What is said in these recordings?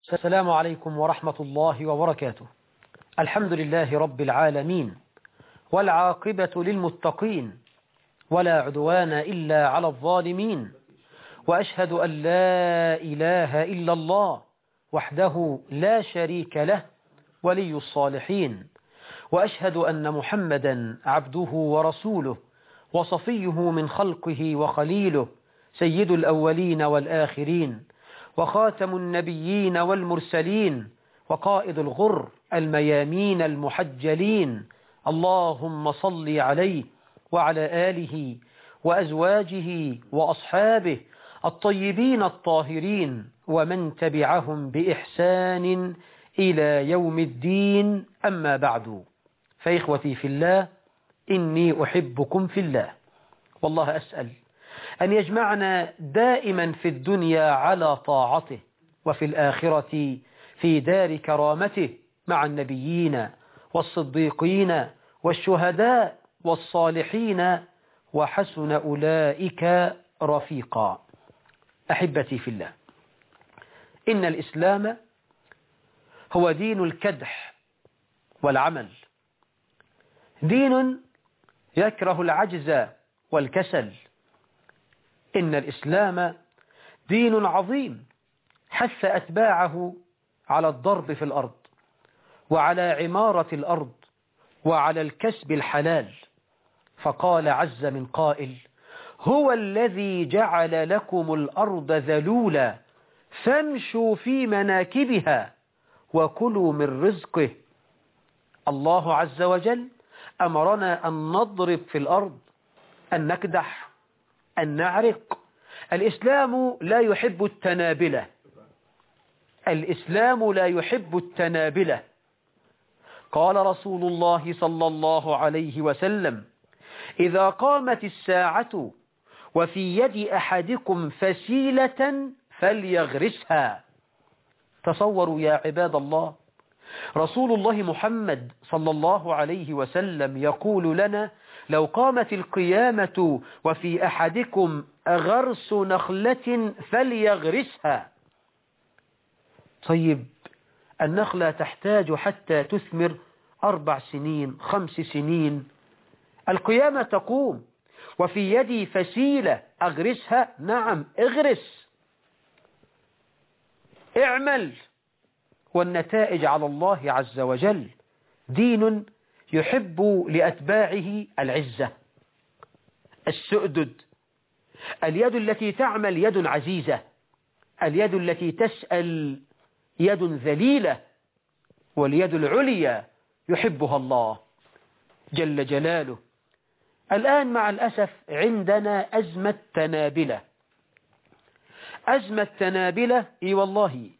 السلام عليكم ورحمة الله وبركاته الحمد لله رب العالمين والعاقبة للمتقين ولا عدوان إلا على الظالمين وأشهد أن لا إله إلا الله وحده لا شريك له ولي الصالحين وأشهد أن محمدا عبده ورسوله وصفيه من خلقه وخليله سيد الأولين والآخرين وخاتم النبيين والمرسلين وقائد الغر الميامين المحجلين اللهم صل عليه وعلى آله وأزواجه وأصحابه الطيبين الطاهرين ومن تبعهم بإحسان إلى يوم الدين أما بعد فإخوتي في الله إني أحبكم في الله والله أسأل أن يجمعنا دائما في الدنيا على طاعته وفي الآخرة في دار كرامته مع النبيين والصديقين والشهداء والصالحين وحسن أولئك رفيقا أحبتي في الله إن الإسلام هو دين الكدح والعمل دين يكره العجز والكسل إن الإسلام دين عظيم حث أتباعه على الضرب في الأرض وعلى عمارة الأرض وعلى الكسب الحلال فقال عز من قائل هو الذي جعل لكم الأرض ذلولا فامشوا في مناكبها وكلوا من رزقه الله عز وجل أمرنا أن نضرب في الأرض أن نكدح أن نعرق الإسلام لا يحب التنابلة الإسلام لا يحب التنابلة قال رسول الله صلى الله عليه وسلم إذا قامت الساعة وفي يد أحدكم فسيلة فليغرسها تصوروا يا عباد الله رسول الله محمد صلى الله عليه وسلم يقول لنا لو قامت القيامة وفي أحدكم غرس نخلة فليغرسها طيب النخلة تحتاج حتى تثمر أربع سنين خمس سنين القيامة تقوم وفي يدي فسيلة أغرسها نعم اغرس اعمل والنتائج على الله عز وجل دين يحب لأتباعه العزة السؤدد اليد التي تعمل يد عزيزة اليد التي تسأل يد ذليلة واليد العليا يحبها الله جل جلاله الآن مع الأسف عندنا أزمة تنابلة أزمة تنابلة إي والله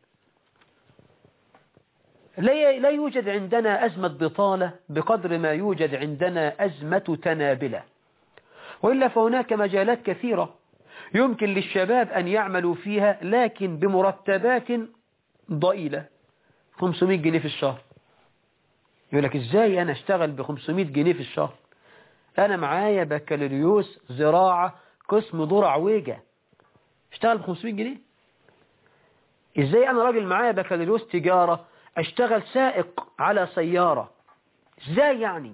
لا يوجد عندنا أزمة بطالة بقدر ما يوجد عندنا أزمة تنابلة وإلا فهناك مجالات كثيرة يمكن للشباب أن يعملوا فيها لكن بمرتبات ضئيلة 500 جنيه في الشهر يقول لك إزاي أنا أشتغل ب 500 جنيه في الشهر أنا معايا بكالوريوس زراعة قسم ذرع ويجا اشتغل ب 500 جنيه إزاي أنا راجل معايا بكالوريوس تجارة أشتغل سائق على سيارة إزاي يعني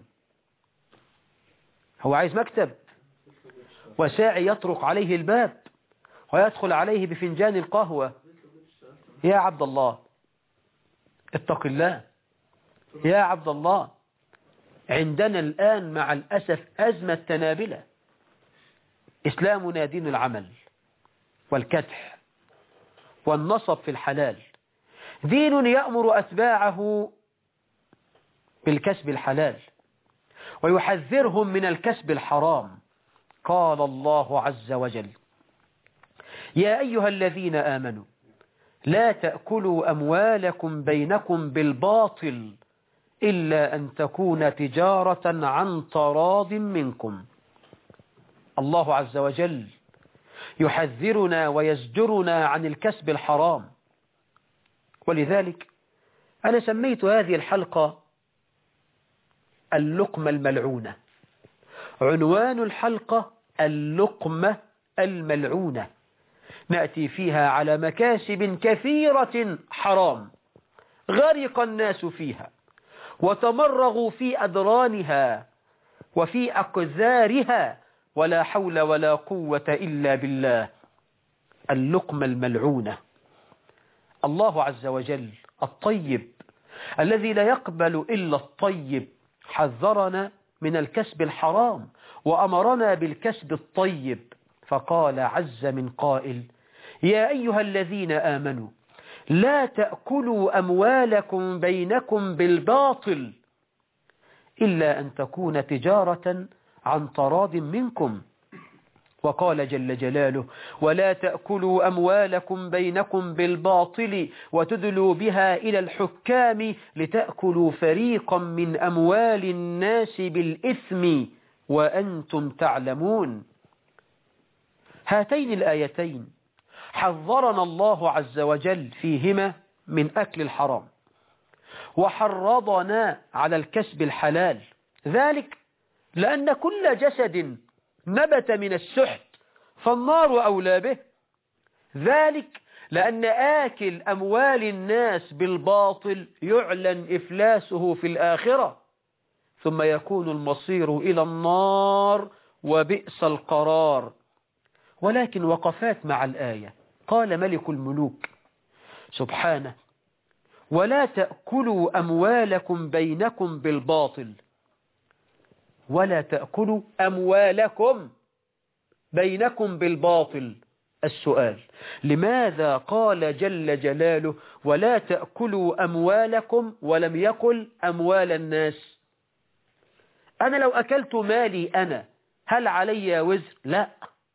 هو عايز مكتب وساعي يطرق عليه الباب ويدخل عليه بفنجان القهوة يا عبد الله اتق الله يا عبد الله عندنا الآن مع الأسف أزمة تنابلة إسلامنا دين العمل والكدح والنصب في الحلال دين يأمر أتباعه بالكسب الحلال ويحذرهم من الكسب الحرام قال الله عز وجل يا أيها الذين آمنوا لا تأكلوا أموالكم بينكم بالباطل إلا أن تكون تجارة عن تراض منكم الله عز وجل يحذرنا ويزجرنا عن الكسب الحرام ولذلك أنا سميت هذه الحلقة اللقمة الملعونة عنوان الحلقة اللقمة الملعونة نأتي فيها على مكاسب كثيرة حرام غرق الناس فيها وتمرغوا في أدرانها وفي أقذارها ولا حول ولا قوة إلا بالله اللقمة الملعونة الله عز وجل الطيب الذي لا يقبل إلا الطيب حذرنا من الكسب الحرام وأمرنا بالكسب الطيب فقال عز من قائل يا أيها الذين آمنوا لا تأكلوا أموالكم بينكم بالباطل إلا أن تكون تجارة عن تراض منكم وقال جل جلاله ولا تأكلوا أموالكم بينكم بالباطل وتدلوا بها إلى الحكام لتأكلوا فريقا من أموال الناس بالإثم وأنتم تعلمون هاتين الآيتين حذرنا الله عز وجل فيهما من أكل الحرام وحرضنا على الكسب الحلال ذلك لأن كل جسد نبت من السحت فالنار أولى به ذلك لأن آكل أموال الناس بالباطل يعلن إفلاسه في الآخرة ثم يكون المصير إلى النار وبئس القرار ولكن وقفات مع الآية قال ملك الملوك سبحانه ولا تأكلوا أموالكم بينكم بالباطل ولا تأكلوا أموالكم بينكم بالباطل السؤال لماذا قال جل جلاله ولا تأكلوا أموالكم ولم يقل أموال الناس أنا لو أكلت مالي أنا هل علي وزر لا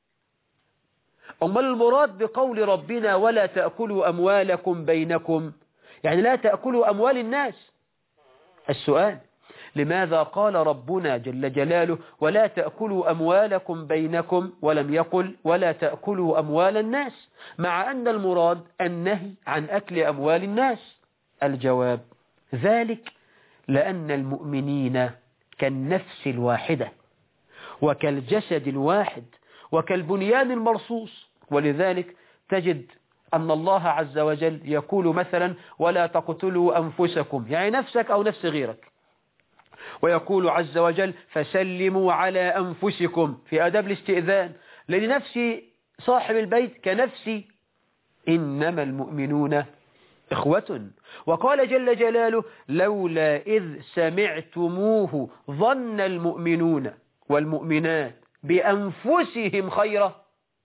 أما المراد بقول ربنا ولا تأكلوا أموالكم بينكم يعني لا تأكلوا أموال الناس السؤال لماذا قال ربنا جل جلاله ولا تأكلوا أموالكم بينكم ولم يقل ولا تأكلوا أموال الناس مع أن المراد النهي عن أكل أموال الناس الجواب ذلك لأن المؤمنين كالنفس الواحدة وكالجسد الواحد وكالبنيان المرصوص ولذلك تجد أن الله عز وجل يقول مثلا ولا تقتلوا أنفسكم يعني نفسك أو نفس غيرك ويقول عز وجل فسلموا على أنفسكم في أدب الاستئذان لأن نفسي صاحب البيت كنفسي إنما المؤمنون إخوة وقال جل جلاله لولا إذ سمعتموه ظن المؤمنون والمؤمنات بأنفسهم خيرا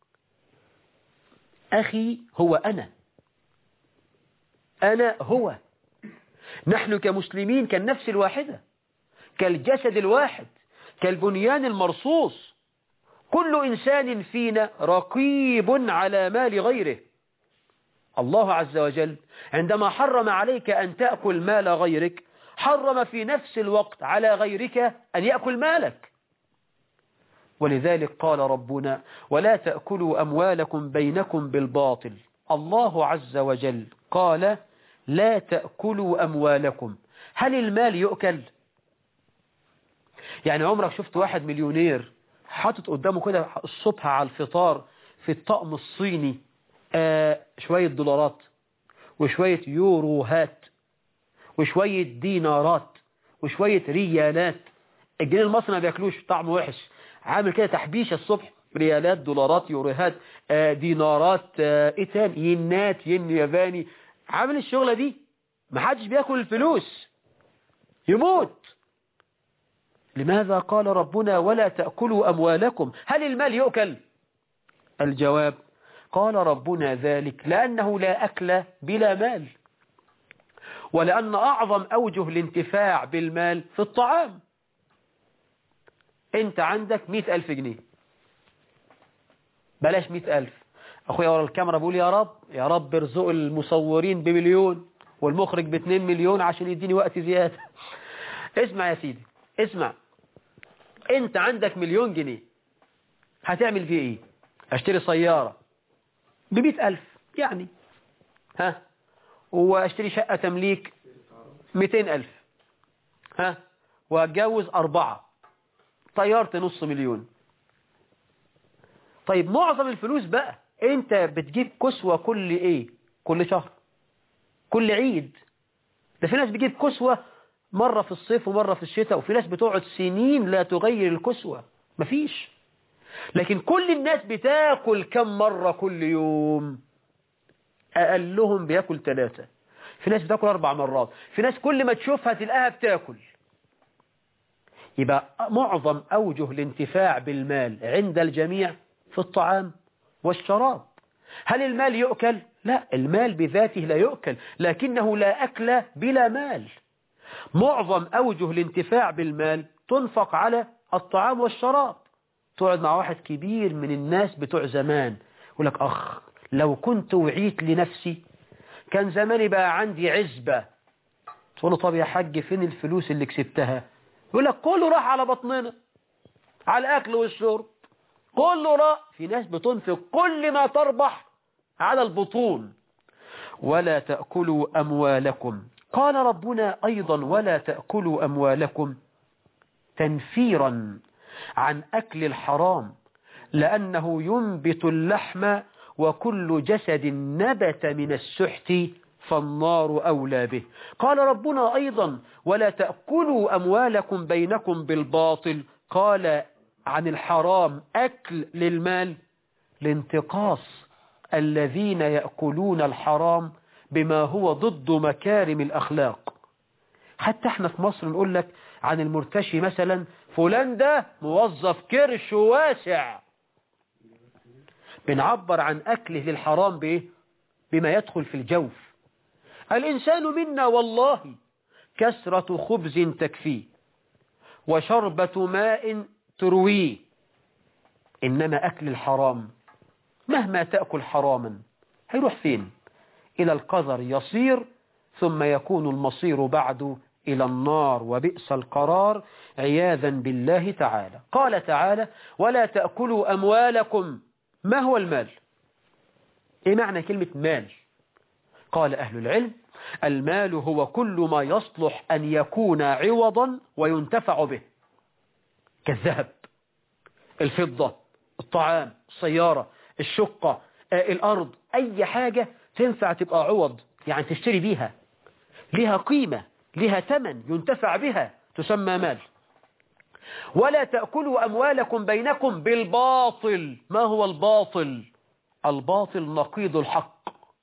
أخي هو أنا أنا هو نحن كمسلمين كالنفس الواحدة كالجسد الواحد كالبنيان المرصوص كل إنسان فينا رقيب على مال غيره الله عز وجل عندما حرم عليك أن تأكل مال غيرك حرم في نفس الوقت على غيرك أن يأكل مالك ولذلك قال ربنا ولا تأكلوا أموالكم بينكم بالباطل الله عز وجل قال لا تأكلوا أموالكم هل المال يؤكل يعني عمرك شفت واحد مليونير حاطط قدامه كده الصبح على الفطار في الطقم الصيني آه شوية دولارات وشوية يوروهات وشوية دينارات وشوية ريالات الجنيه المصري ما بياكلوش طعم وحش عامل كده تحبيش الصبح ريالات دولارات يوروهات آه دينارات آه ايه تاني ينات ين ياباني عامل الشغلة دي محدش بياكل الفلوس يموت لماذا قال ربنا ولا تأكلوا أموالكم هل المال يؤكل الجواب قال ربنا ذلك لأنه لا أكل بلا مال ولأن أعظم أوجه الانتفاع بالمال في الطعام انت عندك مئة ألف جنيه بلاش مئة ألف أخويا ورا الكاميرا بقول يا رب يا رب ارزق المصورين بمليون والمخرج باتنين مليون عشان يديني وقت زيادة اسمع يا سيدي اسمع انت عندك مليون جنيه هتعمل فيه ايه اشتري سيارة بمئة ألف يعني ها واشتري شقة تمليك مئتين ألف ها واتجوز أربعة طيارة نص مليون طيب معظم الفلوس بقى انت بتجيب كسوة كل ايه كل شهر كل عيد ده في ناس بتجيب كسوة مرة في الصيف ومرة في الشتاء وفي ناس بتقعد سنين لا تغير الكسوة مفيش لكن كل الناس بتاكل كم مرة كل يوم أقلهم بياكل ثلاثة في ناس بتاكل أربع مرات في ناس كل ما تشوفها تلقاها بتاكل يبقى معظم أوجه الانتفاع بالمال عند الجميع في الطعام والشراب هل المال يؤكل؟ لا المال بذاته لا يؤكل لكنه لا أكل بلا مال معظم أوجه الانتفاع بالمال تنفق على الطعام والشراب تقعد مع واحد كبير من الناس بتوع زمان يقول لك أخ لو كنت وعيت لنفسي كان زماني بقى عندي عزبة تقول له طب يا حاج فين الفلوس اللي كسبتها يقول لك كله راح على بطننا على الأكل والشرب كله راح في ناس بتنفق كل ما تربح على البطون ولا تأكلوا أموالكم قال ربنا أيضا ولا تأكلوا أموالكم تنفيرا عن أكل الحرام لأنه ينبت اللحم وكل جسد نبت من السحت فالنار أولى به قال ربنا أيضا ولا تأكلوا أموالكم بينكم بالباطل قال عن الحرام أكل للمال لانتقاص الذين يأكلون الحرام بما هو ضد مكارم الأخلاق حتى احنا في مصر نقول لك عن المرتشي مثلا فلان ده موظف كرش واسع بنعبر عن أكله للحرام بإيه؟ بما يدخل في الجوف الإنسان منا والله كسرة خبز تكفيه وشربة ماء ترويه إنما أكل الحرام مهما تأكل حراما هيروح فين إلى القذر يصير ثم يكون المصير بعد إلى النار وبئس القرار عياذا بالله تعالى قال تعالى ولا تأكلوا أموالكم ما هو المال إيه معنى كلمة مال قال أهل العلم المال هو كل ما يصلح أن يكون عوضا وينتفع به كالذهب الفضة الطعام السيارة الشقة الأرض أي حاجة تنفع تبقى عوض يعني تشتري بيها لها قيمة لها ثمن ينتفع بها تسمى مال ولا تأكلوا أموالكم بينكم بالباطل ما هو الباطل الباطل نقيض الحق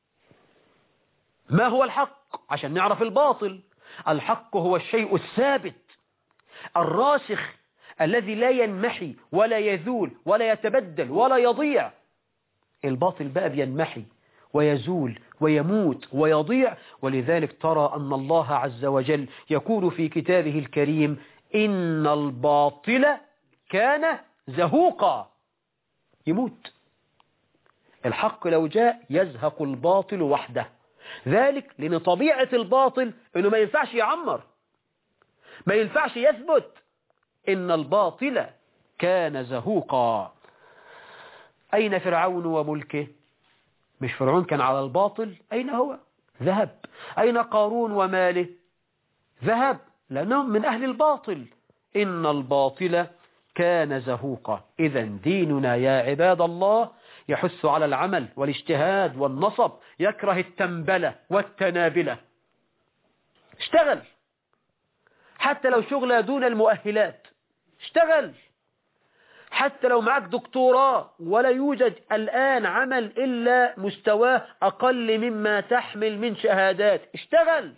ما هو الحق عشان نعرف الباطل الحق هو الشيء الثابت الراسخ الذي لا ينمحي ولا يذول ولا يتبدل ولا يضيع الباطل بقى بينمحي ويزول ويموت ويضيع ولذلك ترى أن الله عز وجل يقول في كتابه الكريم إن الباطل كان زهوقا يموت الحق لو جاء يزهق الباطل وحده ذلك لأن طبيعة الباطل أنه ما ينفعش يعمر ما ينفعش يثبت إن الباطل كان زهوقا أين فرعون وملكه مش فرعون كان على الباطل أين هو ذهب أين قارون وماله ذهب لأنهم من أهل الباطل إن الباطل كان زهوقا إذا ديننا يا عباد الله يحث على العمل والاجتهاد والنصب يكره التنبلة والتنابلة اشتغل حتى لو شغل دون المؤهلات اشتغل حتى لو معك دكتوراه ولا يوجد الآن عمل إلا مستواه أقل مما تحمل من شهادات اشتغل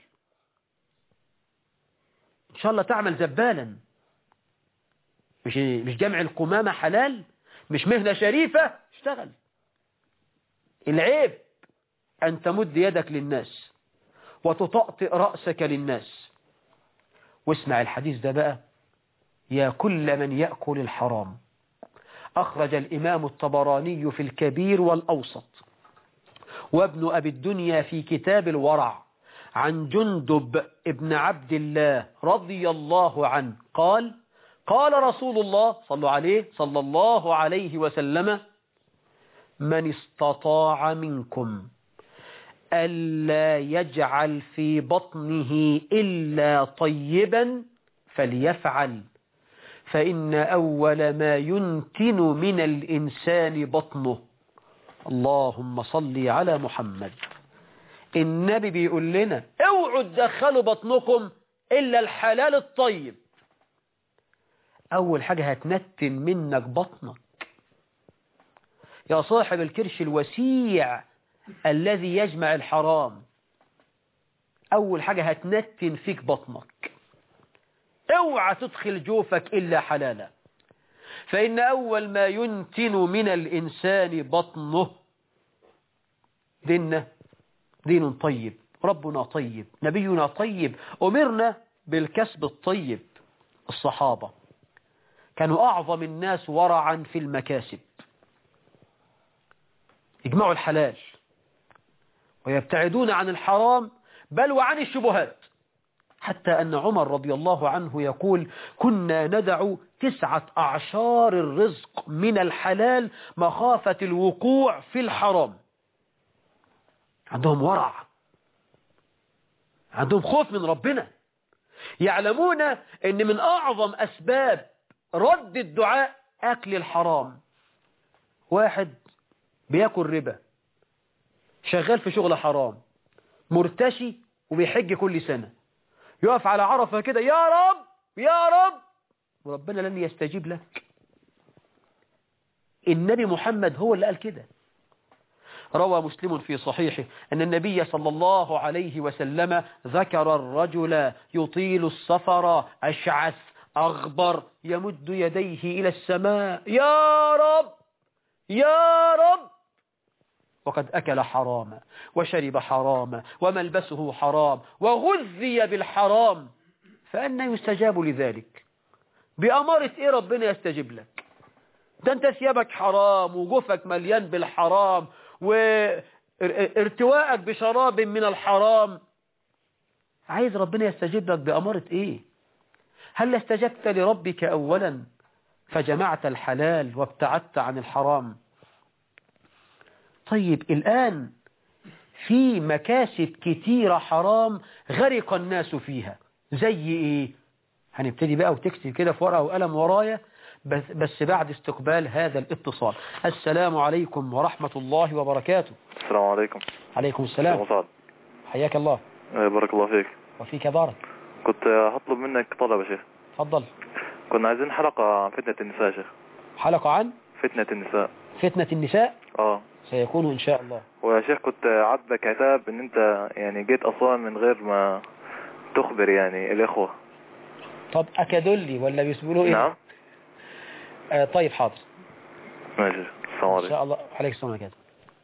إن شاء الله تعمل زبالا مش مش جمع القمامة حلال مش مهنة شريفة اشتغل العيب أن تمد يدك للناس وتطأطئ رأسك للناس واسمع الحديث ده بقى يا كل من يأكل الحرام أخرج الإمام الطبراني في الكبير والأوسط وابن أبي الدنيا في كتاب الورع عن جندب ابن عبد الله رضي الله عنه قال قال رسول الله صلى عليه صلى الله عليه وسلم من استطاع منكم ألا يجعل في بطنه إلا طيبا فليفعل فإن أول ما ينتن من الإنسان بطنه اللهم صل على محمد النبي بيقول لنا اوعوا تدخلوا بطنكم إلا الحلال الطيب أول حاجة هتنتن منك بطنك يا صاحب الكرش الوسيع الذي يجمع الحرام أول حاجة هتنتن فيك بطنك اوعى تدخل جوفك إلا حلالا فإن أول ما ينتن من الإنسان بطنه ديننا دين طيب ربنا طيب نبينا طيب أمرنا بالكسب الطيب الصحابة كانوا أعظم الناس ورعا في المكاسب يجمعوا الحلال ويبتعدون عن الحرام بل وعن الشبهات حتى أن عمر رضي الله عنه يقول كنا ندع تسعة أعشار الرزق من الحلال مخافة الوقوع في الحرام عندهم ورع عندهم خوف من ربنا يعلمون أن من أعظم أسباب رد الدعاء أكل الحرام واحد بياكل ربا شغال في شغل حرام مرتشي وبيحج كل سنة يقف على عرفة كده يا رب يا رب وربنا لن يستجيب لك النبي محمد هو اللي قال كده روى مسلم في صحيحه أن النبي صلى الله عليه وسلم ذكر الرجل يطيل السفر أشعث أغبر يمد يديه إلى السماء يا رب يا رب وقد أكل حراما وشرب حراما وملبسه حرام وغذي بالحرام فأنا يستجاب لذلك بأمارة إيه ربنا يستجيب لك ده أنت ثيابك حرام وجفك مليان بالحرام وارتواءك بشراب من الحرام عايز ربنا يستجيب لك بأمارة إيه هل استجبت لربك أولا فجمعت الحلال وابتعدت عن الحرام طيب الآن في مكاسب كتيرة حرام غرق الناس فيها زي ايه هنبتدي بقى وتكتب كده في ورقة وقلم ورايا بس, بس بعد استقبال هذا الاتصال السلام عليكم ورحمة الله وبركاته السلام عليكم عليكم السلام مصعد حياك الله بارك الله فيك وفيك بارك كنت هطلب منك طلب يا شيخ تفضل كنا عايزين حلقة عن فتنة النساء يا شيخ حلقة عن فتنة النساء فتنة النساء اه سيكون إن شاء الله ويا شيخ كنت عاتبك عتاب ان انت يعني جيت اصلا من غير ما تخبر يعني الاخوة طب أكدلي ولا بيسمونه إيه نعم آه طيب حاضر ماشي السلام إن عليكم شاء الله عليك السلام عليكم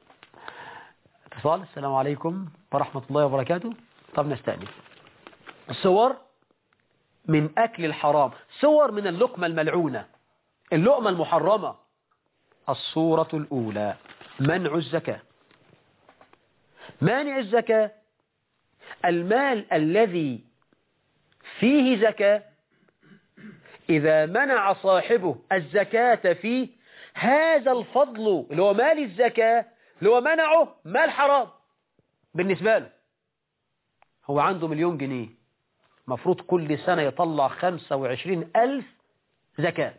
اتصال السلام عليكم ورحمة الله وبركاته طب نستأنف الصور من أكل الحرام صور من اللقمة الملعونة اللقمة المحرمة الصورة الأولى منع الزكاة مانع الزكاة المال الذي فيه زكاة إذا منع صاحبه الزكاة فيه هذا الفضل اللي هو مال الزكاة اللي هو منعه مال حرام بالنسبة له هو عنده مليون جنيه مفروض كل سنة يطلع خمسة وعشرين ألف زكاة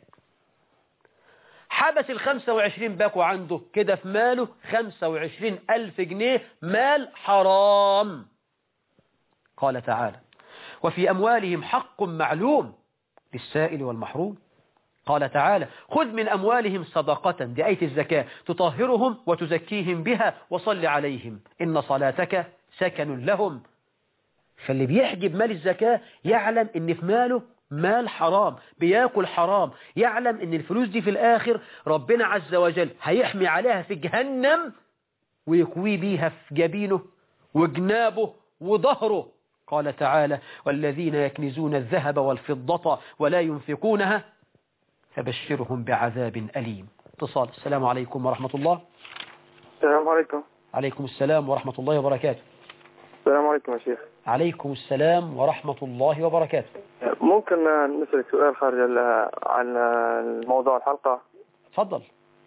حبس الخمسة وعشرين باكو عنده كده في ماله خمسة وعشرين ألف جنيه مال حرام قال تعالى وفي أموالهم حق معلوم للسائل والمحروم قال تعالى خذ من أموالهم صدقة دي آية الزكاة تطهرهم وتزكيهم بها وصل عليهم إن صلاتك سكن لهم فاللي بيحجب مال الزكاة يعلم ان في ماله مال حرام بياكل حرام يعلم ان الفلوس دي في الاخر ربنا عز وجل هيحمي عليها في جهنم ويكوي بيها في جبينه وجنابه وظهره قال تعالى والذين يكنزون الذهب والفضة ولا ينفقونها فبشرهم بعذاب أليم اتصال السلام عليكم ورحمة الله السلام عليكم عليكم السلام ورحمة الله وبركاته السلام عليكم يا شيخ عليكم السلام ورحمة الله وبركاته ممكن نسألك سؤال خارج ال- عن موضوع الحلقة اتفضل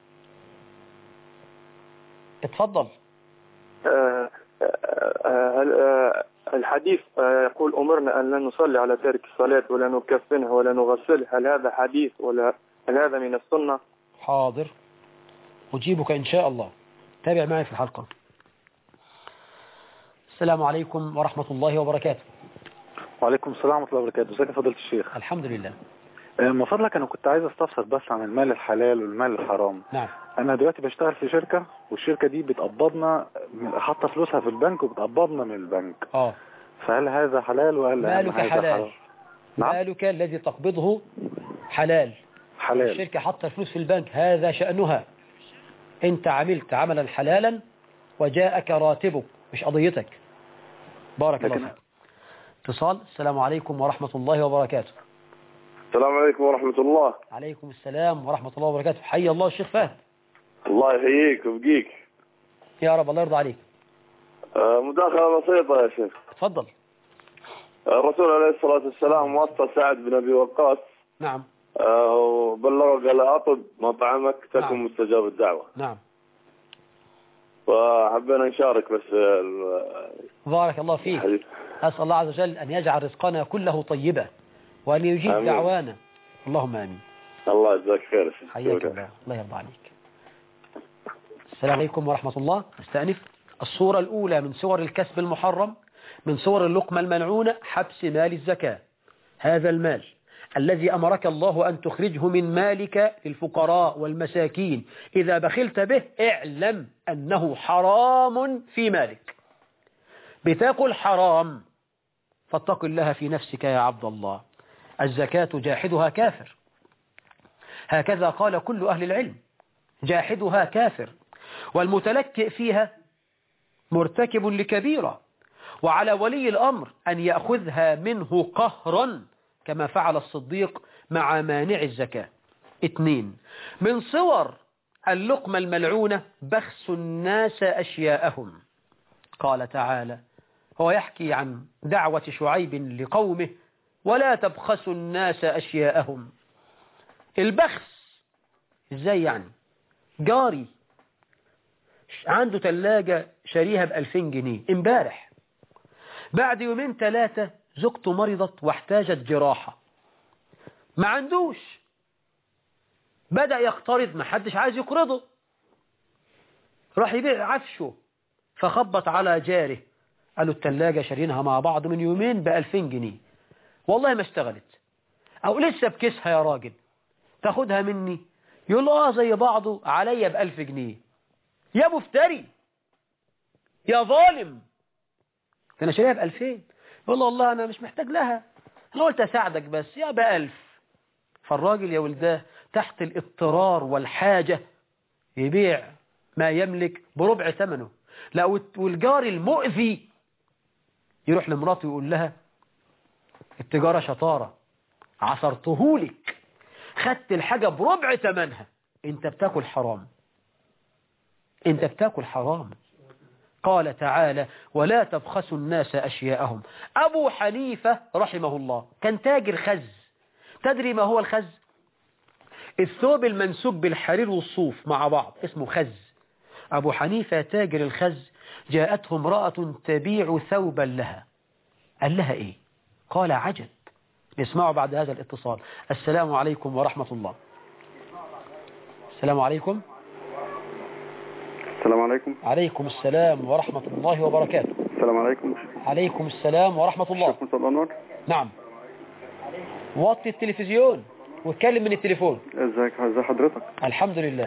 اتفضل آه، آه، هل- آه، الحديث آه، يقول أمرنا أن لا نصلي على تارك الصلاة ولا نكفنه ولا نغسله هل هذا حديث ولا هل هذا من السنة حاضر أجيبك إن شاء الله تابع معي في الحلقة السلام عليكم ورحمة الله وبركاته وعليكم السلام ورحمة الله وبركاته ازيك يا فضيلة الشيخ الحمد لله آه، من فضلك انا كنت عايز استفسر بس عن المال الحلال والمال الحرام نعم انا دلوقتي بشتغل في شركة والشركة دي بتقبضنا حاطة فلوسها في البنك وبتقبضنا من البنك اه فهل هذا حلال ولا مالك هذا حلال حرام؟ نعم مالك الذي تقبضه حلال حلال الشركة حاطة الفلوس في البنك هذا شأنها انت عملت عملا حلالا وجاءك راتبك مش قضيتك بارك الله لكن- فيك اتصال السلام عليكم ورحمة الله وبركاته السلام عليكم ورحمة الله عليكم السلام ورحمة الله وبركاته حي الله الشيخ فهد الله يحييك ويبقيك يا رب الله يرضى عليك آه، مداخلة بسيطة يا شيخ اتفضل آه، الرسول عليه الصلاة والسلام وصى سعد بن أبي وقاص نعم آه، وبلغه قال أطب مطعمك تكن نعم. مستجاب الدعوة نعم فحبينا نشارك بس ال- بارك الله فيك الحديث أسأل الله عز وجل أن يجعل رزقنا كله طيبا وأن يجيب آمين. دعوانا اللهم آمين الله يجزاك خير يا شيخ حياك الله الله يرضى عليك السلام عليكم ورحمة الله نستأنف الصورة الأولى من صور الكسب المحرم من صور اللقمة الملعونة حبس مال الزكاة هذا المال الذي أمرك الله أن تخرجه من مالك للفقراء والمساكين إذا بخلت به اعلم أنه حرام في مالك بتاكل حرام فاتق الله في نفسك يا عبد الله الزكاة جاحدها كافر هكذا قال كل أهل العلم جاحدها كافر والمتلكئ فيها مرتكب لكبيرة وعلى ولي الأمر أن يأخذها منه قهرا كما فعل الصديق مع مانع الزكاة اثنين من صور اللقمة الملعونة بخس الناس أشياءهم قال تعالى هو يحكي عن دعوة شعيب لقومه ولا تبخسوا الناس أشياءهم البخس ازاي يعني جاري عنده تلاجة شاريها بألفين جنيه امبارح بعد يومين ثلاثة زوجته مرضت واحتاجت جراحة ما عندوش بدأ يقترض ما حدش عايز يقرضه راح يبيع عفشه فخبط على جاره قالوا التلاجة شارينها مع بعض من يومين بألفين جنيه والله ما اشتغلت أو لسه بكسها يا راجل تاخدها مني يقول له اه زي بعضه عليا بألف جنيه يا مفتري يا ظالم انا شاريها بألفين يقول له والله انا مش محتاج لها انا قلت اساعدك بس يا بألف فالراجل يا ولداه تحت الاضطرار والحاجة يبيع ما يملك بربع ثمنه لا والجار المؤذي يروح لمراته يقول لها التجارة شطارة عصرتهولك خدت الحاجة بربع ثمنها انت بتاكل حرام انت بتاكل حرام قال تعالى ولا تبخسوا الناس أشياءهم أبو حنيفة رحمه الله كان تاجر خز تدري ما هو الخز الثوب المنسوب بالحرير والصوف مع بعض اسمه خز أبو حنيفة تاجر الخز جاءته امرأة تبيع ثوبا لها قال لها إيه قال عجب نسمعه بعد هذا الاتصال السلام عليكم ورحمة الله السلام عليكم السلام عليكم عليكم السلام ورحمة الله وبركاته السلام عليكم عليكم السلام ورحمة الله مصطفى أنور نعم وطي التلفزيون واتكلم من التليفون ازيك ازي حضرتك الحمد لله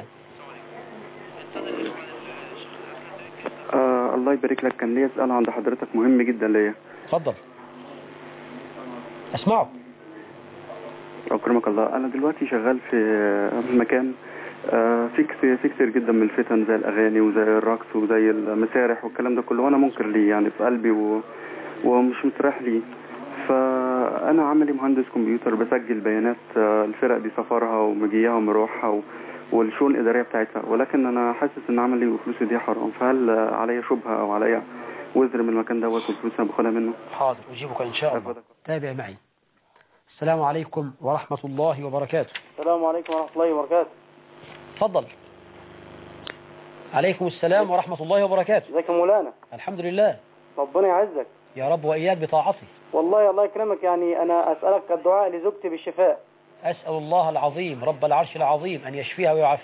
آه الله يبارك لك كان ليا سؤال عند حضرتك مهم جدا ليا اتفضل اسمعه أكرمك الله أنا دلوقتي شغال في مكان آه، في كتير في كتير جدا من الفتن زي الأغاني وزي الرقص وزي المسارح والكلام ده كله وأنا منكر ليه يعني في قلبي و... ومش مستريح ليه فأنا عملي مهندس كمبيوتر بسجل بيانات آه، الفرق دي سفرها ومجيها ومروحها و... والشؤون الإدارية بتاعتها ولكن أنا حاسس إن عملي وفلوسي دي حرام فهل آه، عليا شبهة أو عليا وزر من المكان دوت والفلوس أنا باخدها منه؟ حاضر أجيبك إن شاء الله تابع معي السلام عليكم ورحمة الله وبركاته السلام عليكم ورحمة الله وبركاته تفضل عليكم السلام ورحمة الله وبركاته ازيك يا مولانا الحمد لله ربنا يعزك يا رب وإياك بطاعته والله الله يكرمك يعني أنا أسألك الدعاء لزوجتي بالشفاء أسأل الله العظيم رب العرش العظيم أن يشفيها ويعافيها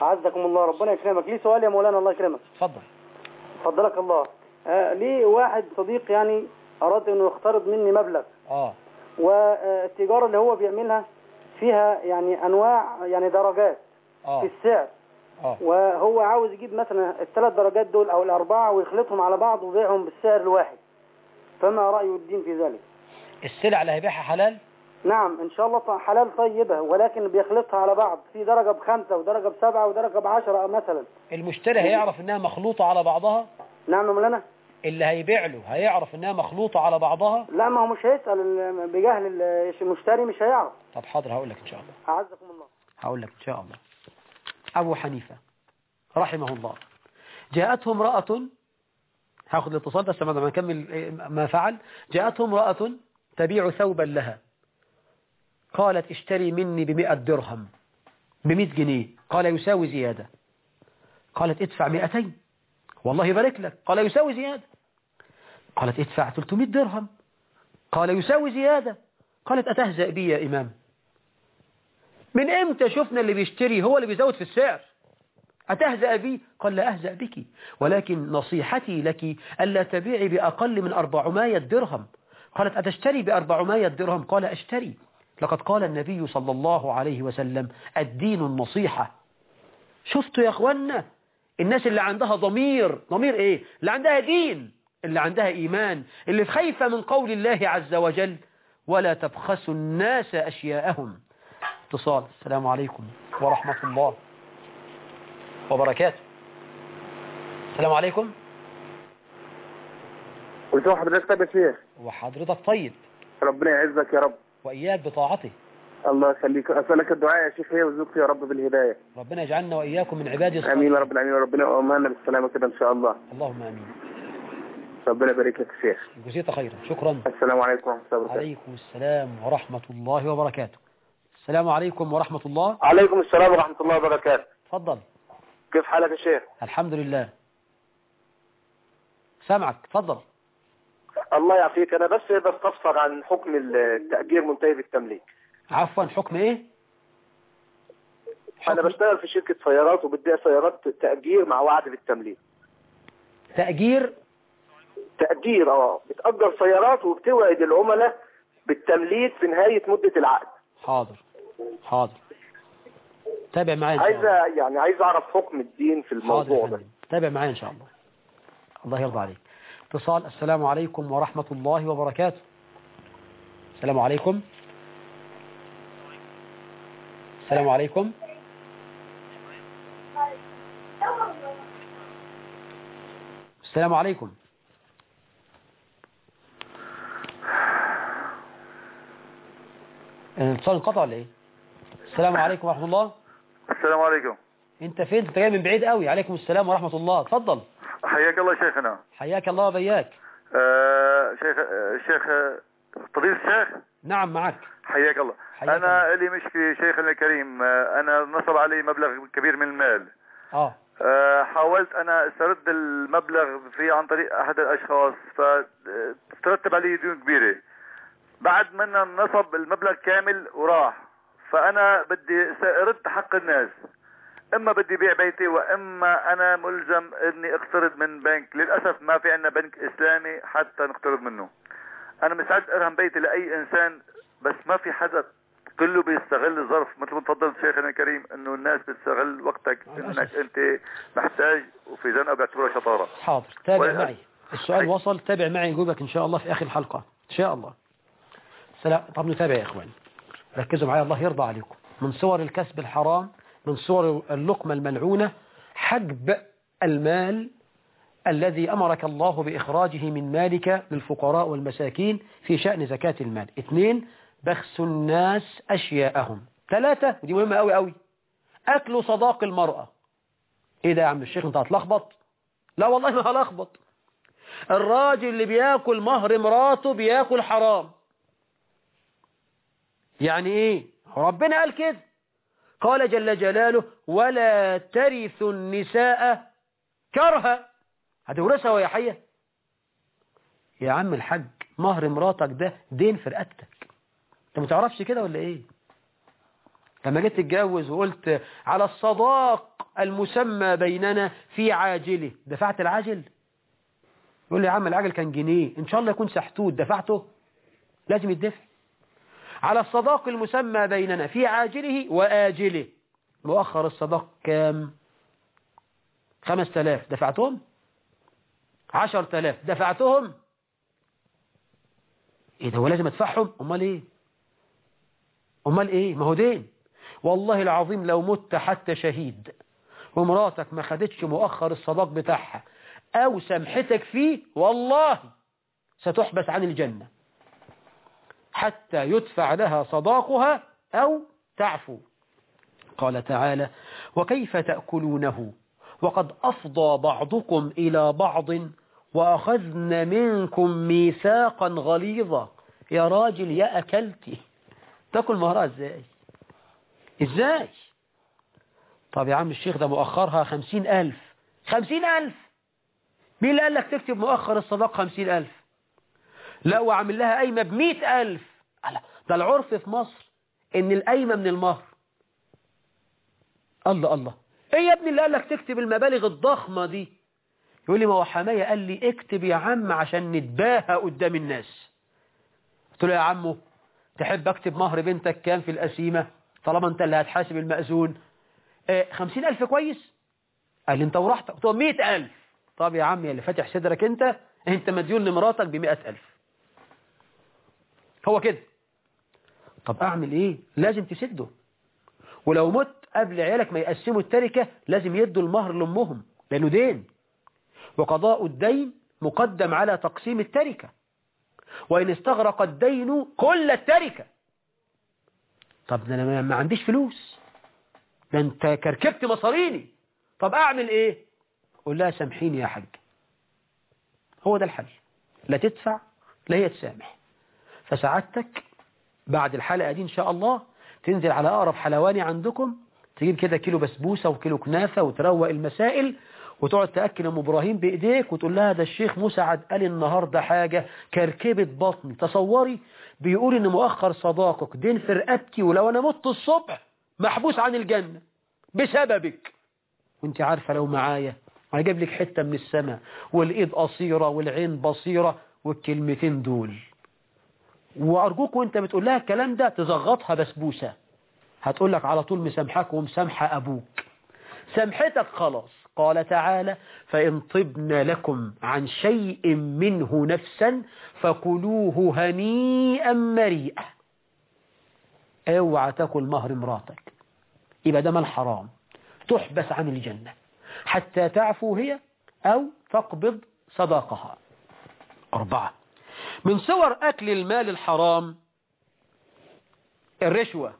أعزكم الله ربنا يكرمك لي سؤال يا مولانا الله يكرمك اتفضل فضلك الله آه لي واحد صديق يعني أراد أنه يقترض مني مبلغ اه والتجارة اللي هو بيعملها فيها يعني أنواع يعني درجات في اه السعر اه وهو عاوز يجيب مثلا الثلاث درجات دول أو الأربعة ويخلطهم على بعض ويبيعهم بالسعر الواحد فما رأي الدين في ذلك السلع اللي هيبيعها حلال نعم إن شاء الله ط- حلال طيبة ولكن بيخلطها على بعض في درجة بخمسة ودرجة بسبعة ودرجة بعشرة مثلا المشتري هيعرف انها مخلوطة على بعضها نعم يا مولانا اللي هيبيع له هيعرف انها مخلوطة على بعضها لا ما هو مش هيسأل ال- بجهل ال- المشتري مش هيعرف طب حاضر هقول لك ان شاء الله أعزكم الله هقول لك ان شاء الله ابو حنيفة رحمه الله جاءته امرأة هاخد الاتصال بس بعد ما نكمل إيه ما فعل جاءته امرأة تبيع ثوبا لها قالت اشتري مني بمئة درهم بمئة جنيه قال يساوي زيادة قالت ادفع مئتين والله يبارك لك قال يساوي زيادة قالت ادفع 300 درهم قال يساوي زيادة قالت أتهزأ بي يا إمام من امتى شفنا اللي بيشتري هو اللي بيزود في السعر أتهزأ بي قال لا أهزأ بك ولكن نصيحتي لك ألا تبيعي بأقل من أربعمائة درهم قالت أتشتري بأربعمائة درهم قال أشتري لقد قال النبي صلى الله عليه وسلم الدين النصيحة شفتوا يا أخوانا الناس اللي عندها ضمير ضمير إيه اللي عندها دين اللي عندها إيمان اللي خايفة من قول الله عز وجل ولا تبخسوا الناس أشياءهم اتصال السلام عليكم ورحمة الله وبركاته السلام عليكم وشو حضرتك طيب يا شيخ وحضرتك طيب ربنا يعزك يا رب وإياك بطاعته الله يخليك اسالك الدعاء يا شيخ هي ويرزقك يا رب بالهدايه ربنا يجعلنا وإياكم من عباده امين يا الصالحين رب العالمين وربنا يؤمننا بالسلامه كده ان شاء الله اللهم آمين ربنا يبارك لك يا شيخ جزيت خيرا شكرا السلام عليكم ورحمه الله وبركاته عليكم السلام ورحمة الله وبركاته السلام عليكم ورحمة الله عليكم السلام ورحمه الله وبركاته تفضل كيف حالك يا شيخ الحمد لله سامعك تفضل الله يعافيك انا بس بستفسر عن حكم التاجير منتهي بالتمليك عفوا حكم ايه انا حكم بشتغل في شركه سيارات وبدي سيارات تاجير مع وعد بالتمليك تأجير تاجير اه بتاجر سيارات وبتوعد العملاء بالتمليك في نهايه مده العقد حاضر حاضر تابع معايا إن شاء الله عايز يعني عايز اعرف حكم الدين في حاضر الموضوع يا ده فندم تابع معايا إن شاء الله الله يرضى عليك اتصال السلام عليكم ورحمة الله وبركاته السلام عليكم السلام عليكم السلام عليكم الاتصال انقطع ولا ايه السلام عليكم ورحمة الله السلام عليكم انت فين انت جاي من بعيد قوي عليكم السلام ورحمة الله اتفضل حياك الله شيخنا حياك الله وبياك آه شيخ آه شيخ آه، فضيلة الشيخ نعم معك حياك الله حياك انا لي مشكلة شيخنا الكريم آه انا نصب علي مبلغ كبير من المال اه آه حاولت انا استرد المبلغ في عن طريق احد الاشخاص فترتب علي ديون كبيرة بعد ما نصب المبلغ كامل وراح فانا بدي ارد حق الناس اما بدي بيع بيتي واما انا ملزم اني اقترض من بنك للاسف ما في عندنا بنك اسلامي حتى نقترض منه انا مستعد ارهن بيتي لاي انسان بس ما في حدا كله بيستغل الظرف مثل ما تفضلت شيخنا الكريم انه الناس بتستغل وقتك انك انت محتاج وفي زنقه بيعتبروها شطاره حاضر تابع ولا- معي السؤال وصل تابع معي نجاوبك ان شاء الله في اخر الحلقة ان شاء الله سلام طب نتابع يا اخوان ركزوا معايا الله يرضى عليكم من صور الكسب الحرام من صور اللقمة الملعونة حجب المال الذي أمرك الله بإخراجه من مالك للفقراء والمساكين في شأن زكاة المال اثنين بخس الناس أشياءهم ثلاثة ودي مهمة أوي أوي أكل صداق المرأة إيه ده يا عم الشيخ أنت هتلخبط لا والله ما هلخبط الراجل اللي بياكل مهر مراته بياكل حرام يعني ايه ربنا قال كده قال جل جلاله ولا ترث النساء كرها هتورثها وهي حية يا عم الحاج مهر مراتك ده دين في رقبتك انت ما تعرفش كده ولا ايه لما جيت تتجوز وقلت على الصداق المسمى بيننا في عاجله دفعت العاجل يقول لي يا عم العاجل كان جنيه ان شاء الله يكون سحتوت دفعته لازم يدفع على الصداق المسمى بيننا في عاجله وآجله مؤخر الصداق كام خمس تلاف دفعتهم عشر تلاف دفعتهم ايه ده هو لازم ادفعهم امال ايه امال ايه ما هو دين والله العظيم لو مت حتى شهيد ومراتك ما خدتش مؤخر الصداق بتاعها او سمحتك فيه والله ستحبس عن الجنة حتى يدفع لها صداقها او تعفو قال تعالى وكيف تأكلونه وقد أفضى بعضكم إلى بعض وأخذن منكم ميثاقا غليظا يا راجل يا أكلتي تاكل مهرها ازاي ازاي طب يا عم الشيخ ده مؤخرها خمسين ألف خمسين ألف مين اللي قال لك تكتب مؤخر الصداق خمسين ألف لا وعامل لها قايمة بمئة ألف ده العرف في مصر ان القايمة من المهر الله الله ايه يا ابني اللي قال لك تكتب المبالغ الضخمة دي يقول لي ما هو حماية قال لي اكتب يا عم عشان نتباهى قدام الناس قلت له يا عمو تحب اكتب مهر بنتك كام في القسيمة طالما انت اللي هتحاسب المأذون اه خمسين ألف كويس قال لي انت ورحت قلت له مئة ألف طب يا عم يا اللي فاتح صدرك انت انت مديون لمراتك بمئة ألف هو كده طب اعمل ايه لازم تسده ولو مت قبل عيالك ما يقسموا التركة لازم يدوا المهر لأمهم لأنه دين وقضاء الدين مقدم على تقسيم التركة وإن استغرق الدين كل التركة طب ده أنا ما عنديش فلوس ده أنت كركبت مصاريني طب أعمل إيه قول لها سامحيني يا حاج هو ده الحل لا تدفع لا هي تسامح فسعادتك بعد الحلقة دي إن شاء الله تنزل على أقرب حلواني عندكم تجيب كده كيلو بسبوسة وكيلو كنافة وتروق المسائل وتقعد تأكل أم إبراهيم بإيديك وتقول لها ده الشيخ مسعد قال النهاردة حاجة كركبة بطني تصوري بيقول إن مؤخر صداقك دين في رقبتي ولو أنا مت الصبح محبوس عن الجنة بسببك وانت عارفة لو معايا هجيب لك حتة من السماء والإيد قصيرة والعين بصيرة والكلمتين دول وأرجوك وانت بتقول لها الكلام ده تزغطها بسبوسة هتقول لك على طول مسامحك ومسامحة أبوك سامحتك خلاص قال تعالى فإن طبن لكم عن شيء منه نفسا فكلوه هنيئا مريئا اوعى تاكل مهر مراتك يبقى ده مال حرام تحبس عن الجنة حتى تعفو هي أو تقبض صداقها أربعة من صور أكل المال الحرام الرشوة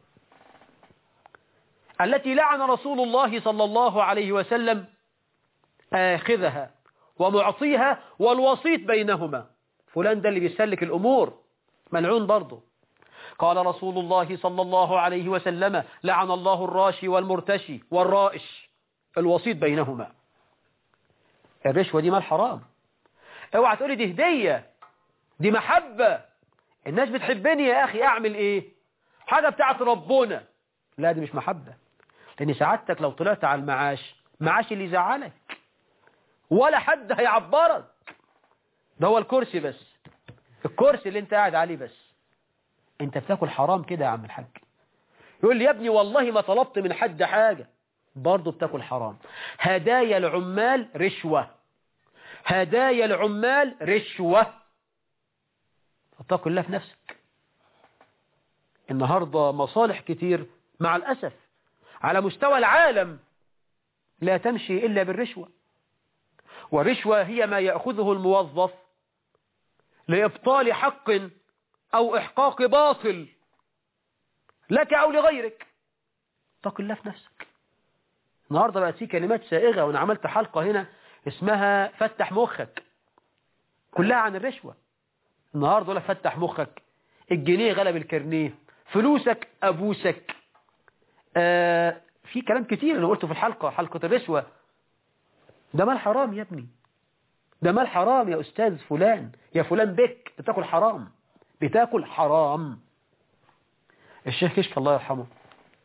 التي لعن رسول الله صلى الله عليه وسلم آخذها ومعطيها والوسيط بينهما فلان ده اللي بيسلك الأمور ملعون برضه قال رسول الله صلى الله عليه وسلم لعن الله الراشي والمرتشي والرائش الوسيط بينهما الرشوة دي مال حرام اوعى تقولي دي هدية دي محبة الناس بتحبني يا أخي أعمل إيه حاجة بتاعت ربنا لا دي مش محبة لأن سعادتك لو طلعت على المعاش معاش اللي يزعلك ولا حد هيعبرك ده هو الكرسي بس الكرسي اللي انت قاعد عليه بس انت بتاكل حرام كده يا عم الحاج يقول لي يا ابني والله ما طلبت من حد حاجة برضه بتاكل حرام هدايا العمال رشوة هدايا العمال رشوة اتق الله في نفسك النهاردة مصالح كتير مع الأسف على مستوى العالم لا تمشي إلا بالرشوة والرشوة هي ما يأخذه الموظف لإبطال حق أو إحقاق باطل لك أو لغيرك اتق الله في نفسك النهاردة بقت في كلمات سائغة وأنا عملت حلقة هنا اسمها فتح مخك كلها عن الرشوة النهاردة ولا فتح مخك الجنيه غلب الكرنيه فلوسك أبوسك آه في كلام كتير أنا قلته في الحلقة حلقة الرشوة ده مال حرام يا ابني ده مال حرام يا أستاذ فلان يا فلان بك بتاكل حرام بتاكل حرام الشيخ كشف الله يرحمه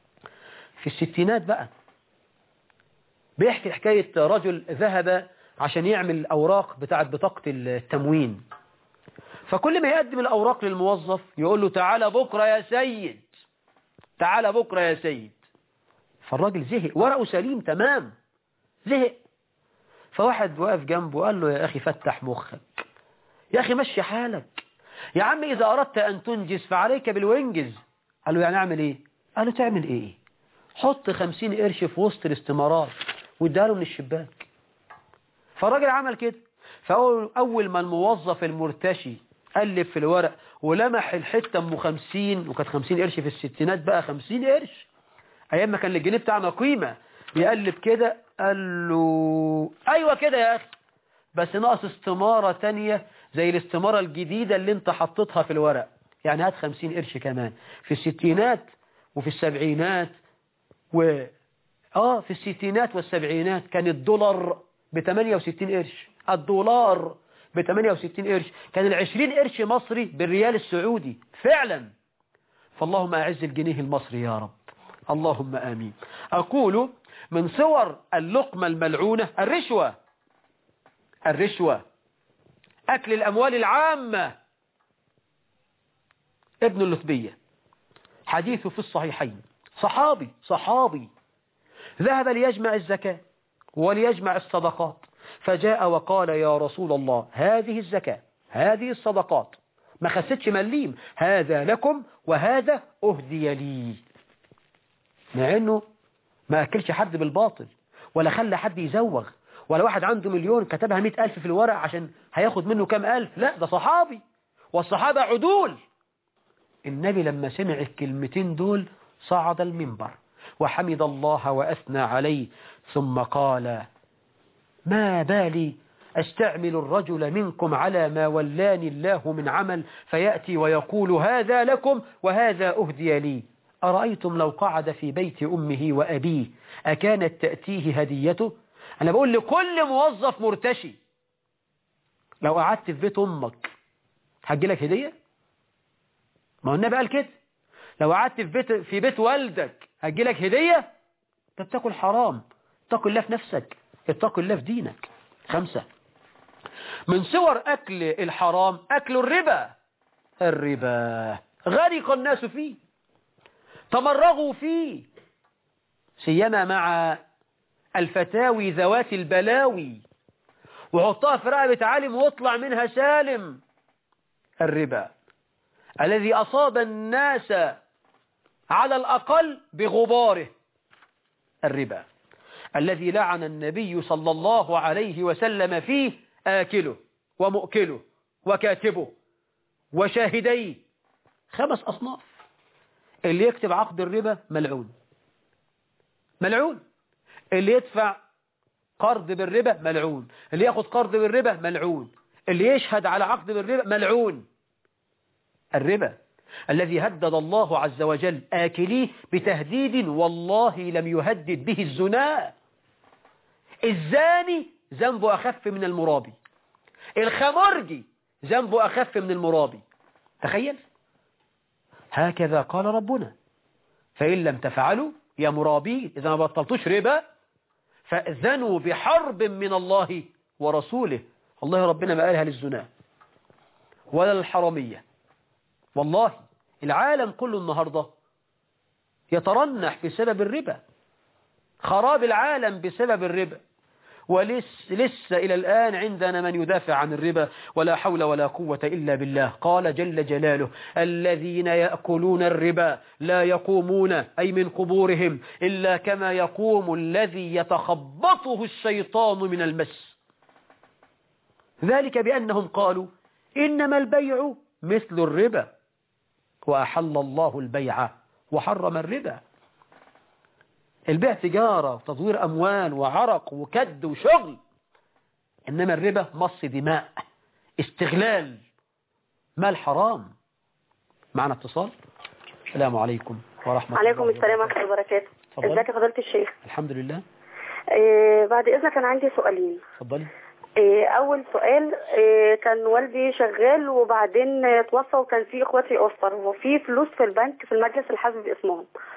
في الستينات بقى بيحكي حكاية رجل ذهب عشان يعمل الأوراق بتاعت بطاقة التموين فكل ما يقدم الأوراق للموظف يقول له تعالى بكرة يا سيد تعالى بكرة يا سيد فالراجل زهق ورقه سليم تمام زهق فواحد واقف جنبه وقال له يا أخي فتح مخك يا أخي مشي حالك يا عم إذا أردت أن تنجز فعليك بالوينجز قال له يعني أعمل إيه قال له تعمل إيه حط خمسين قرش في وسط الاستمارات واداها له من الشباك فالراجل عمل كده فأول ما الموظف المرتشي قلب في الورق ولمح الحتة ام خمسين وكانت خمسين قرش في الستينات بقى خمسين قرش أيام ما كان الجنيه بتاعنا قيمة يقلب كده قال له أيوة كده يا أخي بس ناقص استمارة تانية زي الاستمارة الجديدة اللي انت حطيتها في الورق يعني هات خمسين قرش كمان في الستينات وفي السبعينات و اه في الستينات والسبعينات كان الدولار ب 68 قرش الدولار ب 68 قرش كان ال 20 قرش مصري بالريال السعودي فعلا فاللهم أعز الجنيه المصري يا رب اللهم آمين أقول من صور اللقمة الملعونة الرشوة الرشوة أكل الأموال العامة ابن اللثبية حديثه في الصحيحين صحابي صحابي ذهب ليجمع الزكاة وليجمع الصدقات فجاء وقال يا رسول الله هذه الزكاة هذه الصدقات ما خستش مليم هذا لكم وهذا أهدي لي مع أنه ما أكلش حد بالباطل ولا خلى حد يزوغ ولا واحد عنده مليون كتبها مئة ألف في الورق عشان هياخد منه كام ألف لا ده صحابي والصحابة عدول النبي لما سمع الكلمتين دول صعد المنبر وحمد الله وأثنى عليه ثم قال ما بالي أستعمل الرجل منكم على ما ولاني الله من عمل فيأتي ويقول هذا لكم وهذا أهدي لي أرأيتم لو قعد في بيت أمه وأبيه أكانت تأتيه هديته أنا بقول لكل موظف مرتشي لو قعدت في بيت أمك هتجي لك هدية ما هو النبي قال كده لو قعدت في بيت في بيت والدك هتجي لك هدية انت بتاكل حرام اتق الله في نفسك اتق الله في دينك خمسة من صور أكل الحرام أكل الربا الربا غرق الناس فيه تمرغوا فيه سيما مع الفتاوي ذوات البلاوي وحطها في رقبة عالم واطلع منها سالم الربا الذي أصاب الناس على الأقل بغباره الربا الذي لعن النبي صلى الله عليه وسلم فيه آكله ومؤكله وكاتبه وشاهديه خمس أصناف اللي يكتب عقد الربا ملعون ملعون اللي يدفع قرض بالربا ملعون اللي ياخد قرض بالربا ملعون اللي يشهد على عقد بالربا ملعون الربا الذي هدد الله عز وجل آكليه بتهديد والله لم يهدد به الزنا الزاني ذنبه أخف من المرابي الخمرجي ذنبه أخف من المرابي تخيل هكذا قال ربنا فإن لم تفعلوا يا مرابي إذا ما بطلتوش ربا فأذنوا بحرب من الله ورسوله والله ربنا ما قالها للزنا ولا للحرامية والله العالم كله النهاردة يترنح بسبب الربا خراب العالم بسبب الربا ولسه لسه إلى الآن عندنا من يدافع عن الربا ولا حول ولا قوة إلا بالله قال جل جلاله الذين يأكلون الربا لا يقومون أي من قبورهم إلا كما يقوم الذي يتخبطه الشيطان من المس ذلك بأنهم قالوا إنما البيع مثل الربا وأحل الله البيع وحرم الربا البيع تجارة وتدوير أموال وعرق وكد وشغل إنما الربا مص دماء استغلال مال حرام معنا اتصال السلام عليكم ورحمة عليكم الله السلام ورحمة الله وبركاته اتفضلي. ازيك يا فضيلة الشيخ الحمد لله إيه بعد إذنك كان عندي سؤالين اتفضلي إيه أول سؤال إيه كان والدي شغال وبعدين توفى وكان في إخواتي أسر وفي فلوس في البنك في المجلس الحزب باسمهم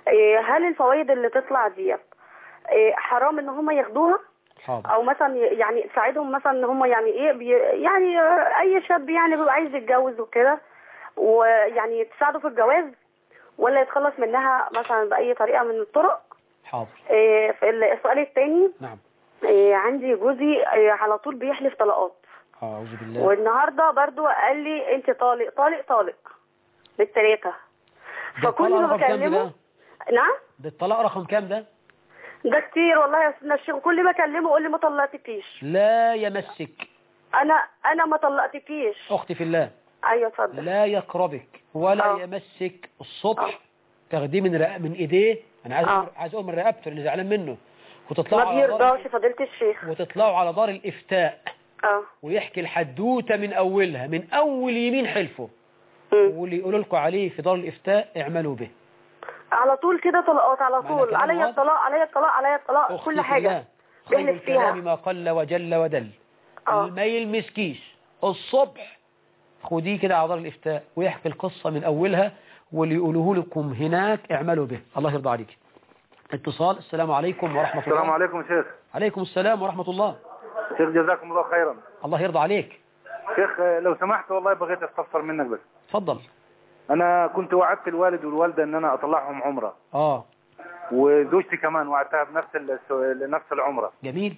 إيه، هل الفوائد اللي تطلع ديت إيه، حرام ان هم ياخدوها حاضر او مثلا يعني تساعدهم مثلا ان هم يعني ايه بي يعني آه، اي شاب يعني بيبقى عايز يتجوز وكده ويعني تساعده في الجواز ولا يتخلص منها مثلا باي طريقه من الطرق حاضر إيه، في السؤال الثاني نعم إيه، عندي جوزي إيه، على طول بيحلف طلقات أعوذ بالله والنهارده برضو قال لي انت طالق طالق طالق بالثلاثه ده فكل الطلاق ما رقم كام بكلمه ده؟ نعم ده الطلاق رقم كام ده؟ ده كتير والله يا سيدنا الشيخ كل ما اكلمه يقول لي ما طلقتكيش لا يمسك انا انا ما طلقتكيش أختي في الله ايوه اتفضل لا يقربك ولا آه. يمسك الصبح تاخديه من رق... من ايديه انا عايز آه. عايز اقوم من رقبته اللي زعلان منه ما وتطلعوا على بيرضاش دار فضيله الشيخ وتطلعوا على دار الافتاء اه ويحكي الحدوته من اولها من اول يمين حلفه مم. واللي يقولوا لكم عليه في دار الافتاء اعملوا به على طول كده طلقات على معنى طول كلام عليا واضح؟ الطلاق عليا الطلاق عليا الطلاق أختي كل في حاجه الله، خير بيحلف فيها الكلام ما قل وجل ودل اه ما يلمسكيش الصبح خديه كده على دار الافتاء ويحكي القصه من اولها واللي يقولوه لكم هناك اعملوا به الله يرضى عليك اتصال السلام عليكم ورحمه الله السلام عليكم شيخ عليكم السلام ورحمه الله شيخ جزاكم الله خيرا الله يرضى عليك شيخ لو سمحت والله بغيت استفسر منك بس اتفضل انا كنت وعدت الوالد والوالده ان انا اطلعهم عمره اه وزوجتي كمان وعدتها بنفس ال- نفس العمره جميل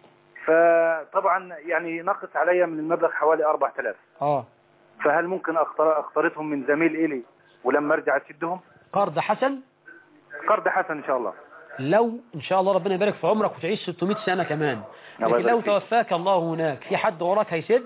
فطبعا يعني نقص علي من المبلغ حوالي 4000 اه فهل ممكن أقتر- اقترضهم من زميل إلي ولما ارجع اسدهم قرض حسن قرض حسن ان شاء الله لو ان شاء الله ربنا يبارك في عمرك وتعيش 600 سنه كمان الله لكن لو يبارك فيك. توفاك الله هناك في حد وراك هيسد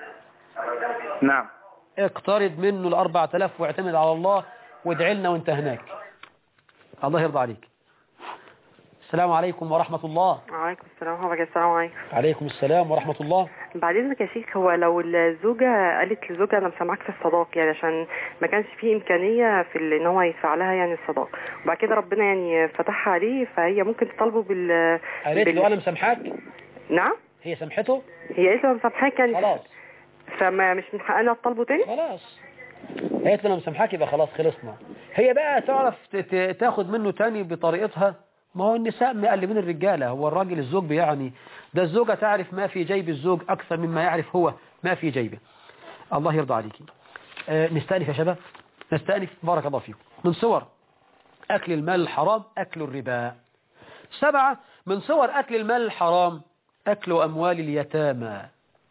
نعم اقترض منه ال 4000 واعتمد على الله وادعي لنا وانت هناك الله يرضى عليك السلام عليكم ورحمة الله وعليكم السلام ورحمة الله السلام عليكم عليكم السلام ورحمة الله بعد اذنك يا شيخ هو لو الزوجة قالت لزوجها انا مسامعاك في الصداق يعني عشان ما كانش فيه امكانية في ال- ان هو يدفع لها يعني الصداق وبعد كده ربنا يعني فتحها عليه فهي ممكن تطالبه بال قالت بال- له انا مسامحاك نعم هي سامحته هي قالت له انا مسامحاك يعني خلاص فما مش من حقنا تطالبه تاني خلاص قالت له انا مسامحاك يبقى خلاص خلصنا هي بقى تعرف ت- ت- تاخد منه تاني بطريقتها ما هو النساء مقلبين الرجالة هو الراجل الزوج يعني ده الزوجة تعرف ما في جيب الزوج أكثر مما يعرف هو ما في جيبه الله يرضى عليك آه نستأنف يا شباب نستأنف بارك الله فيكم من صور أكل المال الحرام أكل الربا سبعة من صور أكل المال الحرام أكل أموال اليتامى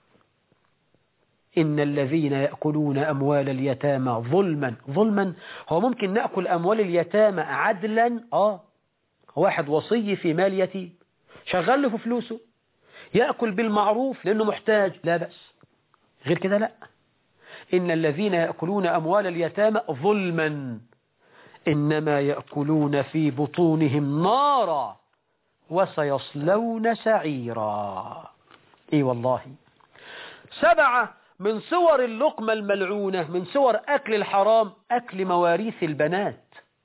إن الذين يأكلون أموال اليتامى ظلما ظلما هو ممكن نأكل أموال اليتامى عدلا آه واحد وصي في مال يتيم شغل له في فلوسه يأكل بالمعروف لأنه محتاج لا بأس غير كده لا إن الذين يأكلون أموال اليتامى ظلما إنما يأكلون في بطونهم نارا وسيصلون سعيرا إي والله سبعة من صور اللقمة الملعونة من صور أكل الحرام أكل مواريث البنات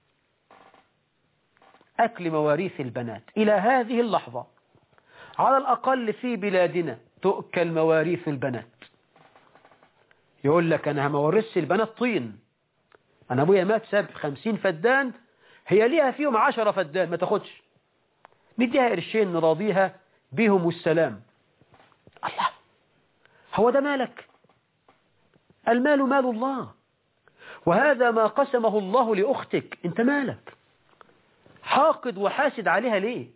أكل مواريث البنات إلى هذه اللحظة على الأقل في بلادنا تؤكل مواريث البنات يقول لك أنا ما ورثش البنات طين أنا أبويا مات ساب خمسين فدان هي ليها فيهم عشرة فدان ما تاخدش نديها قرشين نراضيها بهم والسلام الله هو ده مالك المال مال الله وهذا ما قسمه الله لأختك انت مالك حاقد وحاسد عليها ليه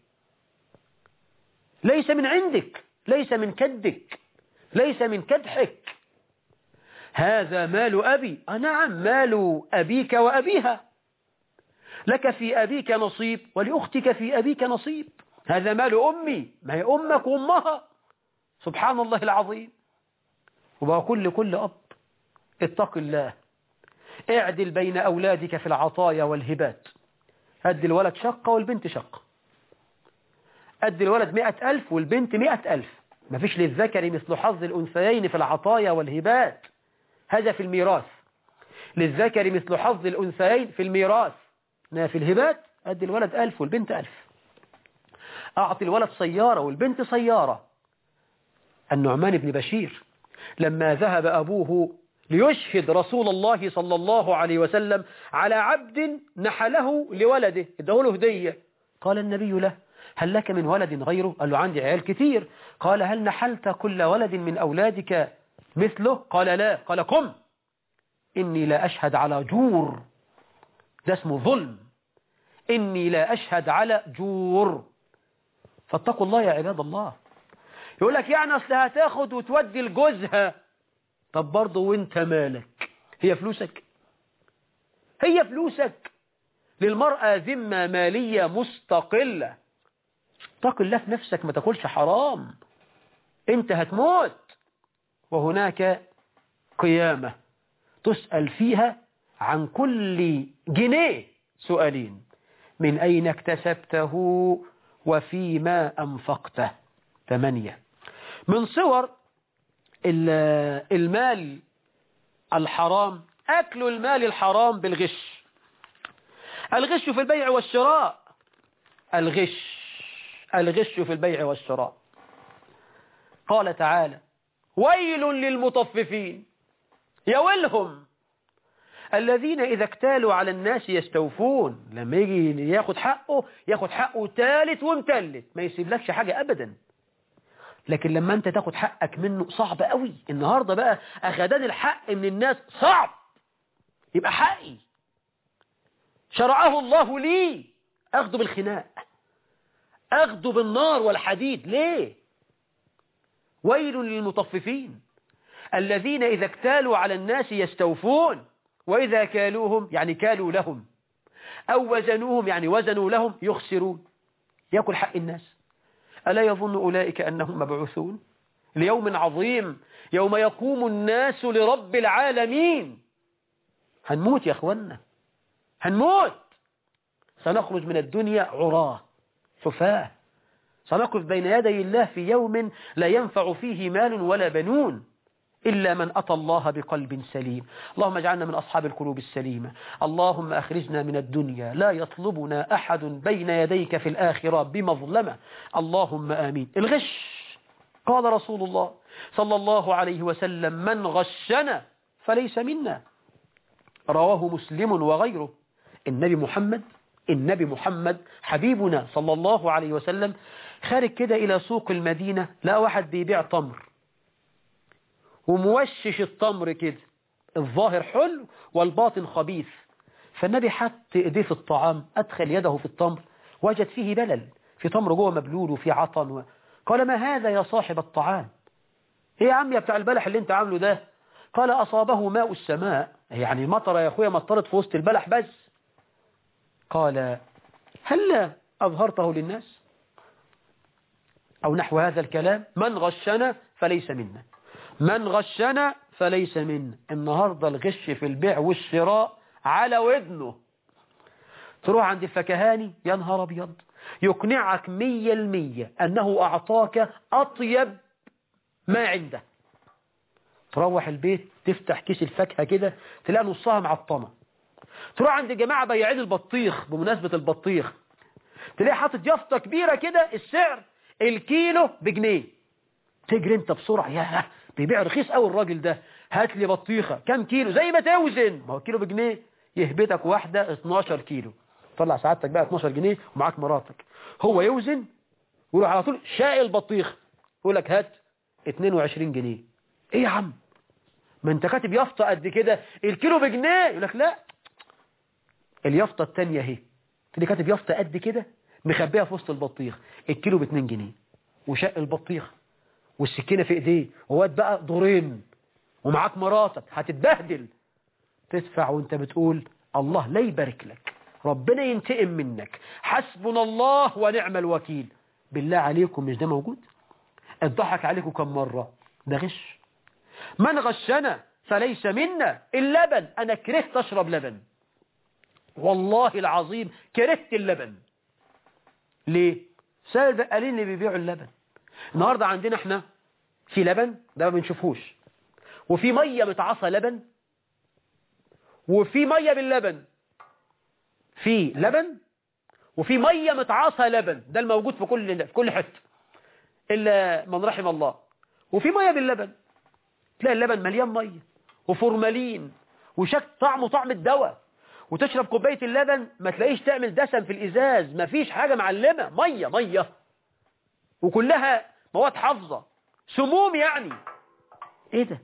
ليس من عندك ليس من كدك ليس من كدحك هذا مال أبي آه نعم مال أبيك وأبيها لك في أبيك نصيب ولأختك في أبيك نصيب هذا مال أمي ما هي أمك وأمها سبحان الله العظيم وبقول لكل أب اتق الله اعدل بين أولادك في العطايا والهبات أدي الولد شقة والبنت شقة أدي الولد مئة ألف والبنت مئة ألف ما فيش للذكر مثل حظ الأنثيين في العطايا والهبات هذا في الميراث للذكر مثل حظ الأنثيين في الميراث إنها في الهبات أدي الولد ألف والبنت ألف أعطي الولد سيارة والبنت سيارة النعمان بن بشير لما ذهب أبوه ليشهد رسول الله صلى الله عليه وسلم على عبد نحله لولده اداه له هدية قال النبي له هل لك من ولد غيره قال له عندي عيال كتير قال هل نحلت كل ولد من أولادك مثله قال لا قال قم إني لا أشهد على جور ده اسمه ظلم إني لا أشهد على جور فاتقوا الله يا عباد الله يقول لك يعني أصل هتاخد وتودي لجوزها طب برضه وانت مالك هي فلوسك هي فلوسك للمرأة ذمة مالية مستقلة اتق الله في نفسك ما تاكلش حرام انت هتموت وهناك قيامة تسأل فيها عن كل جنيه سؤالين من أين اكتسبته وفيما أنفقته ثمانية من صور المال الحرام أكل المال الحرام بالغش الغش في البيع والشراء الغش الغش في البيع والشراء قال تعالى ويل للمطففين يا ويلهم الذين إذا اكتالوا على الناس يستوفون لما يجي ياخد حقه ياخد حقه تالت ومتلت ما يسيبلكش حاجة أبدا لكن لما أنت تاخد حقك منه صعب قوي النهاردة بقى أخدان الحق من الناس صعب يبقى حقي شرعه الله لي أخده بالخناق أخده بالنار والحديد ليه ويل للمطففين الذين إذا اكتالوا على الناس يستوفون وإذا كالوهم يعني كالوا لهم أو وزنوهم يعني وزنوا لهم يخسرون يأكل حق الناس ألا يظن أولئك أنهم مبعوثون ليوم عظيم يوم يقوم الناس لرب العالمين هنموت يا أخوانا هنموت سنخرج من الدنيا عراه حفاه سنقف بين يدي الله في يوم لا ينفع فيه مال ولا بنون إلا من أتى الله بقلب سليم اللهم اجعلنا من أصحاب القلوب السليمة اللهم أخرجنا من الدنيا لا يطلبنا أحد بين يديك في الآخرة بمظلمة اللهم آمين الغش قال رسول الله صلى الله عليه وسلم من غشنا فليس منا رواه مسلم وغيره النبي محمد النبي محمد حبيبنا صلى الله عليه وسلم خارج كده إلى سوق المدينة لا واحد بيبيع تمر وموشش التمر كده الظاهر حلو والباطن خبيث فالنبي حط ايديه في الطعام أدخل يده في التمر وجد فيه بلل في تمر جوه مبلول وفي عطن و... قال ما هذا يا صاحب الطعام ايه يا عم يا بتاع البلح اللي انت عامله ده قال أصابه ماء السماء يعني مطر يا أخويا مطرت في وسط البلح بس قال هل أظهرته للناس أو نحو هذا الكلام من غشنا فليس منا من غشنا فليس منا النهاردة الغش في البيع والشراء على ودنه تروح عند الفكهاني يا نهار أبيض يقنعك مية المية أنه أعطاك أطيب ما عنده تروح البيت تفتح كيس الفاكهة كده تلاقي نصها معطمة تروح عند جماعة بياعين البطيخ بمناسبة البطيخ تلاقي حاطط يافطة كبيرة كده السعر الكيلو بجنيه تجري انت بسرعة يا بيبيع رخيص قوي الراجل ده هات لي بطيخة كام كيلو زي ما توزن ما هو كيلو بجنيه يهبطك واحدة 12 كيلو طلع سعادتك بقى 12 جنيه ومعاك مراتك هو يوزن ويروح على طول شاقي البطيخ يقول لك هات 22 جنيه ايه يا عم ما انت كاتب يافطة قد كده الكيلو بجنيه يقول لك لا اليافطة التانية اهي تلاقي كاتب يافطة قد كده مخبيها في وسط البطيخ الكيلو ب 2 جنيه وشق البطيخ والسكينة في ايديه وواد بقى دورين ومعاك مراتك هتتبهدل تدفع وانت بتقول الله لا يبارك لك ربنا ينتقم منك حسبنا الله ونعم الوكيل بالله عليكم مش ده موجود الضحك عليكم كم مرة ده غش من غشنا فليس منا اللبن أنا كرهت أشرب لبن والله العظيم كرهت اللبن ليه سأل البقالين اللي بيبيعوا اللبن النهاردة عندنا احنا في لبن ده ما بنشوفهوش وفي مية متعصى لبن وفي مية باللبن في لبن وفي مية متعصى لبن ده الموجود في كل في كل حته إلا من رحم الله وفي مية باللبن تلاقي اللبن مليان مية وفورمالين وشك طعمه طعم الدواء وتشرب كوباية اللبن ما تلاقيش تعمل دسم في الإزاز ما فيش حاجة معلمة مية مية وكلها مواد حافظة سموم يعني ايه ده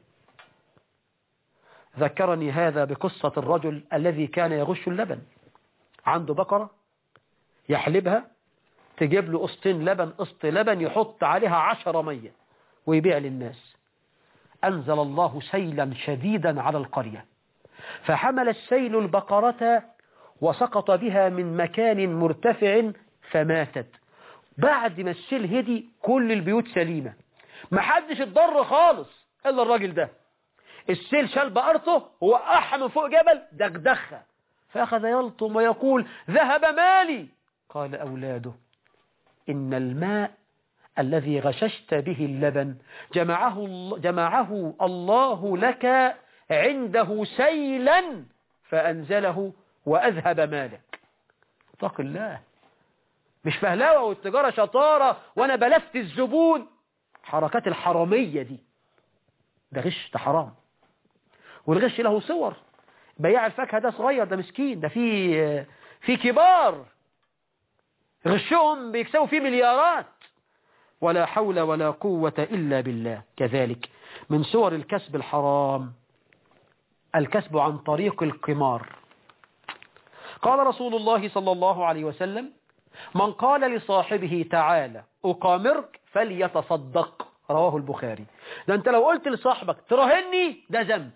ذكرني هذا بقصة الرجل الذي كان يغش اللبن عنده بقرة يحلبها تجيب له قسطين لبن قسط لبن يحط عليها عشرة مية ويبيع للناس أنزل الله سيلا شديدا على القرية فحمل السيل البقرة وسقط بها من مكان مرتفع فماتت بعد ما السيل هدي كل البيوت سليمة ما حدش اتضر خالص إلا الراجل ده السيل شال بقرته ووقعها من فوق جبل دغدخها فأخذ يلطم ويقول ذهب مالي قال أولاده إن الماء الذي غششت به اللبن جمعه, جمعه الله لك عنده سيلا فأنزله وأذهب مالك اتق الله مش فهلاوة والتجارة شطارة وأنا بلفت الزبون حركات الحرامية دي ده غش ده حرام والغش له صور بياع الفاكهة ده صغير ده مسكين ده في في كبار غشهم بيكسبوا فيه مليارات ولا حول ولا قوة إلا بالله كذلك من صور الكسب الحرام الكسب عن طريق القمار قال رسول الله صلى الله عليه وسلم من قال لصاحبه تعالى أقامرك فليتصدق رواه البخاري ده انت لو قلت لصاحبك تراهني ده ذنب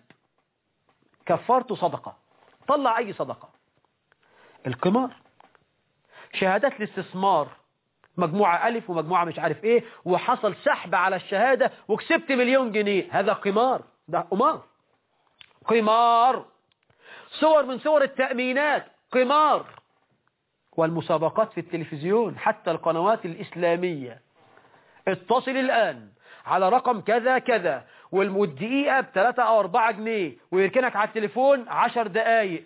كفرت صدقة طلع أي صدقة القمار شهادات الاستثمار مجموعة ألف ومجموعة مش عارف إيه وحصل سحب على الشهادة وكسبت مليون جنيه هذا قمار ده قمار قمار صور من صور التأمينات قمار والمسابقات في التلفزيون حتى القنوات الإسلامية اتصل الآن على رقم كذا كذا والدقيقة بثلاثة أو أربعة جنيه ويركنك على التليفون عشر دقايق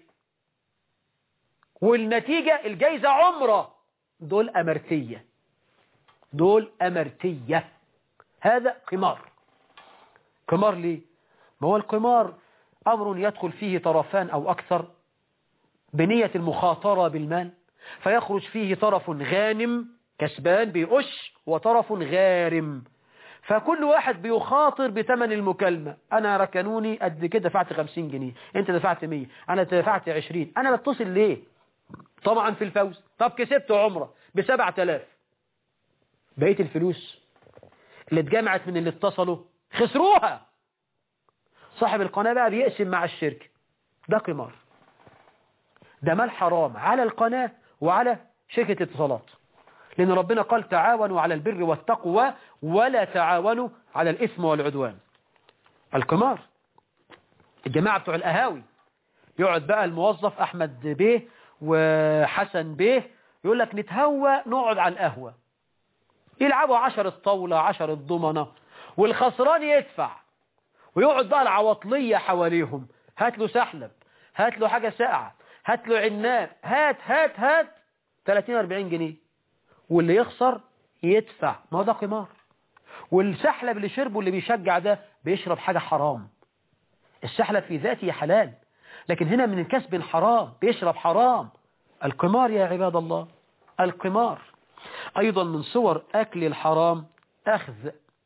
والنتيجة الجايزة عمرة دول أمرتية دول أمرتية هذا قمار قمار ليه ما هو القمار أمر يدخل فيه طرفان أو أكثر بنية المخاطرة بالمال فيخرج فيه طرف غانم كسبان بيقش وطرف غارم فكل واحد بيخاطر بثمن المكالمة أنا ركنوني قد كده دفعت 50 جنيه أنت دفعت 100 أنا دفعت 20 أنا بتصل ليه طبعا في الفوز طب كسبت عمرة ب 7000 بقية الفلوس اللي اتجمعت من اللي اتصلوا خسروها صاحب القناة بقى بيقسم مع الشركة ده قمار ده مال حرام على القناة وعلى شركة اتصالات لأن ربنا قال تعاونوا على البر والتقوى ولا تعاونوا على الإثم والعدوان القمار الجماعة بتوع القهاوي يقعد بقى الموظف أحمد بيه وحسن بيه يقول لك نتهوى نقعد على القهوة يلعبوا عشر الطاولة عشر الضمنة والخسران يدفع ويقعد بقى العواطلية حواليهم هات له سحلب هات له حاجة ساقعة هات له عناب هات هات هات 30 40 جنيه واللي يخسر يدفع ما هو ده قمار والسحلب اللي شربه اللي بيشجع ده بيشرب حاجة حرام السحلب في ذاته حلال لكن هنا من الكسب حرام بيشرب حرام القمار يا عباد الله القمار أيضا من صور أكل الحرام أخذ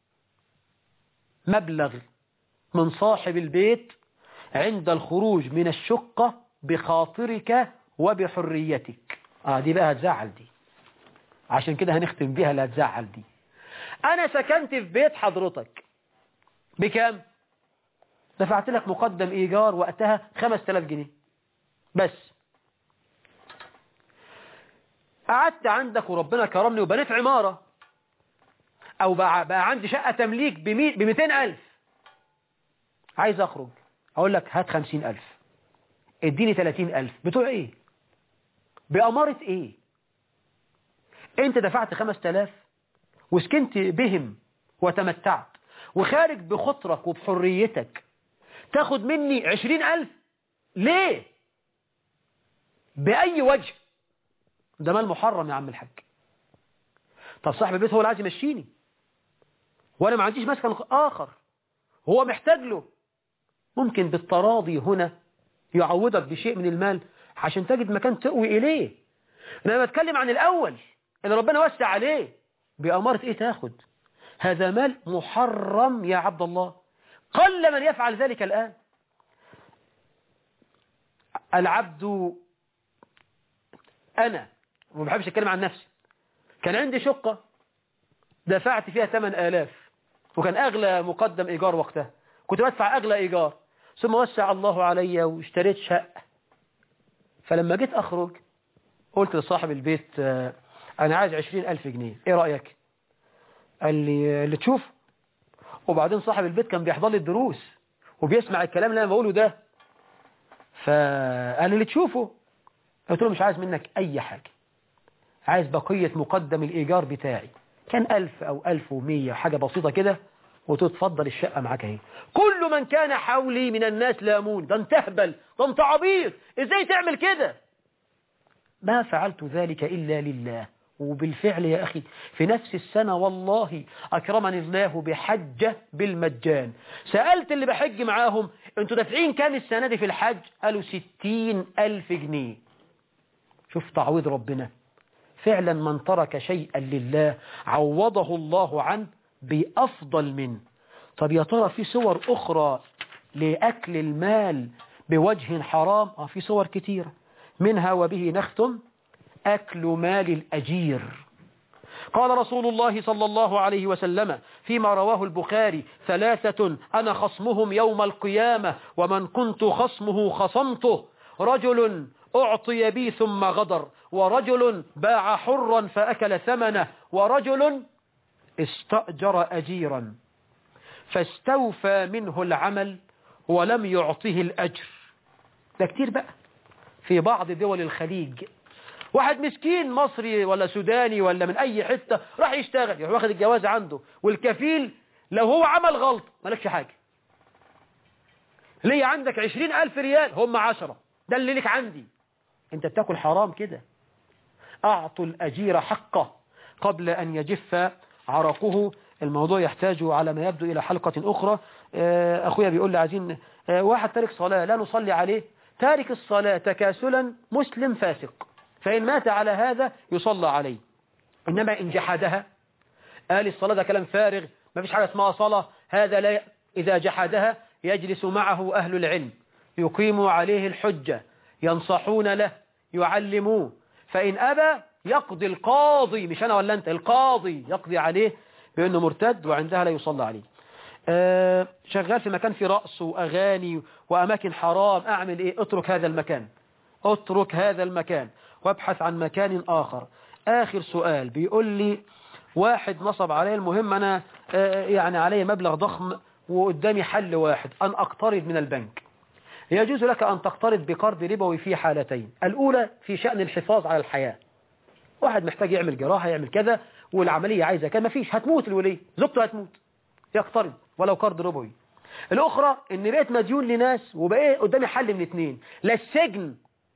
مبلغ من صاحب البيت عند الخروج من الشقة بخاطرك وبحريتك آه دي بقى هتزعل دي عشان كده هنختم بيها لا تزعل دي أنا سكنت في بيت حضرتك بكام دفعت لك مقدم إيجار وقتها 5000 جنيه بس قعدت عندك وربنا كرمني وبنيت عمارة أو بقى, بقى عندي شقة تمليك ب 200000 عايز أخرج أقول لك هات 50000 اديني 30000 بتوع إيه بأمارة إيه أنت دفعت 5000 وسكنت بهم وتمتعت وخارج بخطرك وبحريتك تاخد مني عشرين ألف ليه بأي وجه ده مال محرم يا عم الحاج طب صاحب البيت هو اللي عايز يمشيني وانا ما عنديش مسكن آخر هو محتاج له ممكن بالتراضي هنا يعوضك بشيء من المال عشان تجد مكان تقوي إليه أنا بتكلم عن الأول اللي ربنا وسع عليه بأمارة إيه تاخد هذا مال محرم يا عبد الله قل من يفعل ذلك الآن العبد أنا وما بحبش أتكلم عن نفسي كان عندي شقة دفعت فيها 8000 وكان أغلى مقدم إيجار وقتها كنت بدفع أغلى إيجار ثم وسع الله علي واشتريت شقة فلما جيت أخرج قلت لصاحب البيت آه، أنا عايز 20000 جنيه إيه رأيك قال لي اللي تشوف وبعدين صاحب البيت كان بيحضر لي الدروس وبيسمع الكلام اللي أنا بقوله ده فقال لي اللي تشوفه قلت له مش عايز منك أي حاجة عايز بقية مقدم الإيجار بتاعي كان ألف أو ألف ومية حاجة بسيطة كده وتتفضل الشقة معاك اهي كل من كان حولي من الناس لامون ده انت اهبل ده انت عبيط ازاي تعمل كده ما فعلت ذلك إلا لله وبالفعل يا أخي في نفس السنة والله أكرمني الله بحجة بالمجان سألت اللي بحج معاهم انتوا دافعين كام السنة دي في الحج قالوا ستين ألف جنيه شوف تعويض ربنا فعلا من ترك شيئا لله عوضه الله عنه بأفضل منه طب يا ترى في صور أخرى لأكل المال بوجه حرام آه في صور كتيرة منها وبه نختم أكل مال الأجير قال رسول الله صلى الله عليه وسلم فيما رواه البخاري ثلاثة أنا خصمهم يوم القيامة ومن كنت خصمه خصمته رجل أعطي بي ثم غدر ورجل باع حرا فأكل ثمنه ورجل استأجر أجيرا فاستوفى منه العمل ولم يعطه الأجر ده كتير بقى في بعض دول الخليج واحد مسكين مصري ولا سوداني ولا من أي حتة راح يشتغل يروح واخد الجواز عنده والكفيل لو هو عمل غلط مالكش حاجة ليه عندك عشرين ألف ريال هم عشرة ده اللي لك عندي انت بتاكل حرام كده أعطوا الأجير حقه قبل أن يجف عرقه الموضوع يحتاج على ما يبدو إلى حلقة أخرى أخويا بيقول لي عايزين واحد تارك صلاة لا نصلي عليه تارك الصلاة تكاسلا مسلم فاسق فإن مات على هذا يصلى عليه إنما إن جحدها قال الصلاة ده كلام فارغ ما فيش حاجة اسمها صلاة هذا لا إذا جحدها يجلس معه أهل العلم يقيم عليه الحجة ينصحون له يعلموه فإن أبى يقضي القاضي مش أنا ولا أنت القاضي يقضي عليه بأنه مرتد وعندها لا يصلى عليه أه شغال في مكان في رأس وأغاني وأماكن حرام أعمل إيه اترك هذا المكان اترك هذا المكان وابحث عن مكان آخر آخر سؤال بيقول لي واحد نصب عليه المهم أنا أه يعني عليه مبلغ ضخم وقدامي حل واحد أن أقترض من البنك يجوز لك أن تقترض بقرض ربوي في حالتين الأولى في شأن الحفاظ على الحياة واحد محتاج يعمل جراحة يعمل كذا والعملية عايزة كان مفيش هتموت الولي زوجته هتموت يقترض ولو قرض ربوي الأخرى إن بقيت مديون لناس وبقيت قدامي حل من اتنين لا السجن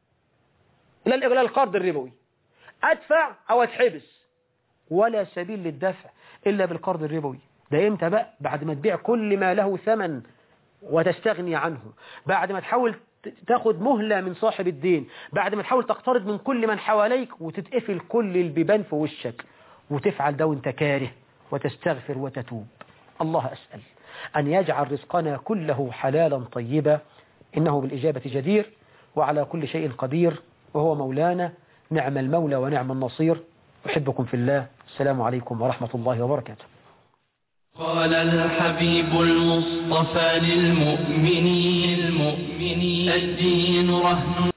لا لا القرض الربوي أدفع أو أتحبس ولا سبيل للدفع إلا بالقرض الربوي ده إمتى بقى بعد ما تبيع كل ما له ثمن وتستغني عنه بعد ما تحاول تاخد مهلة من صاحب الدين بعد ما تحاول تقترض من كل من حواليك وتتقفل كل البيبان في وشك وتفعل ده وانت كاره وتستغفر وتتوب الله أسأل أن يجعل رزقنا كله حلالا طيبا إنه بالإجابة جدير وعلى كل شيء قدير وهو مولانا نعم المولى ونعم النصير أحبكم في الله السلام عليكم ورحمة الله وبركاته قال الحبيب المصطفى للمؤمنين المؤمنين الدين رهن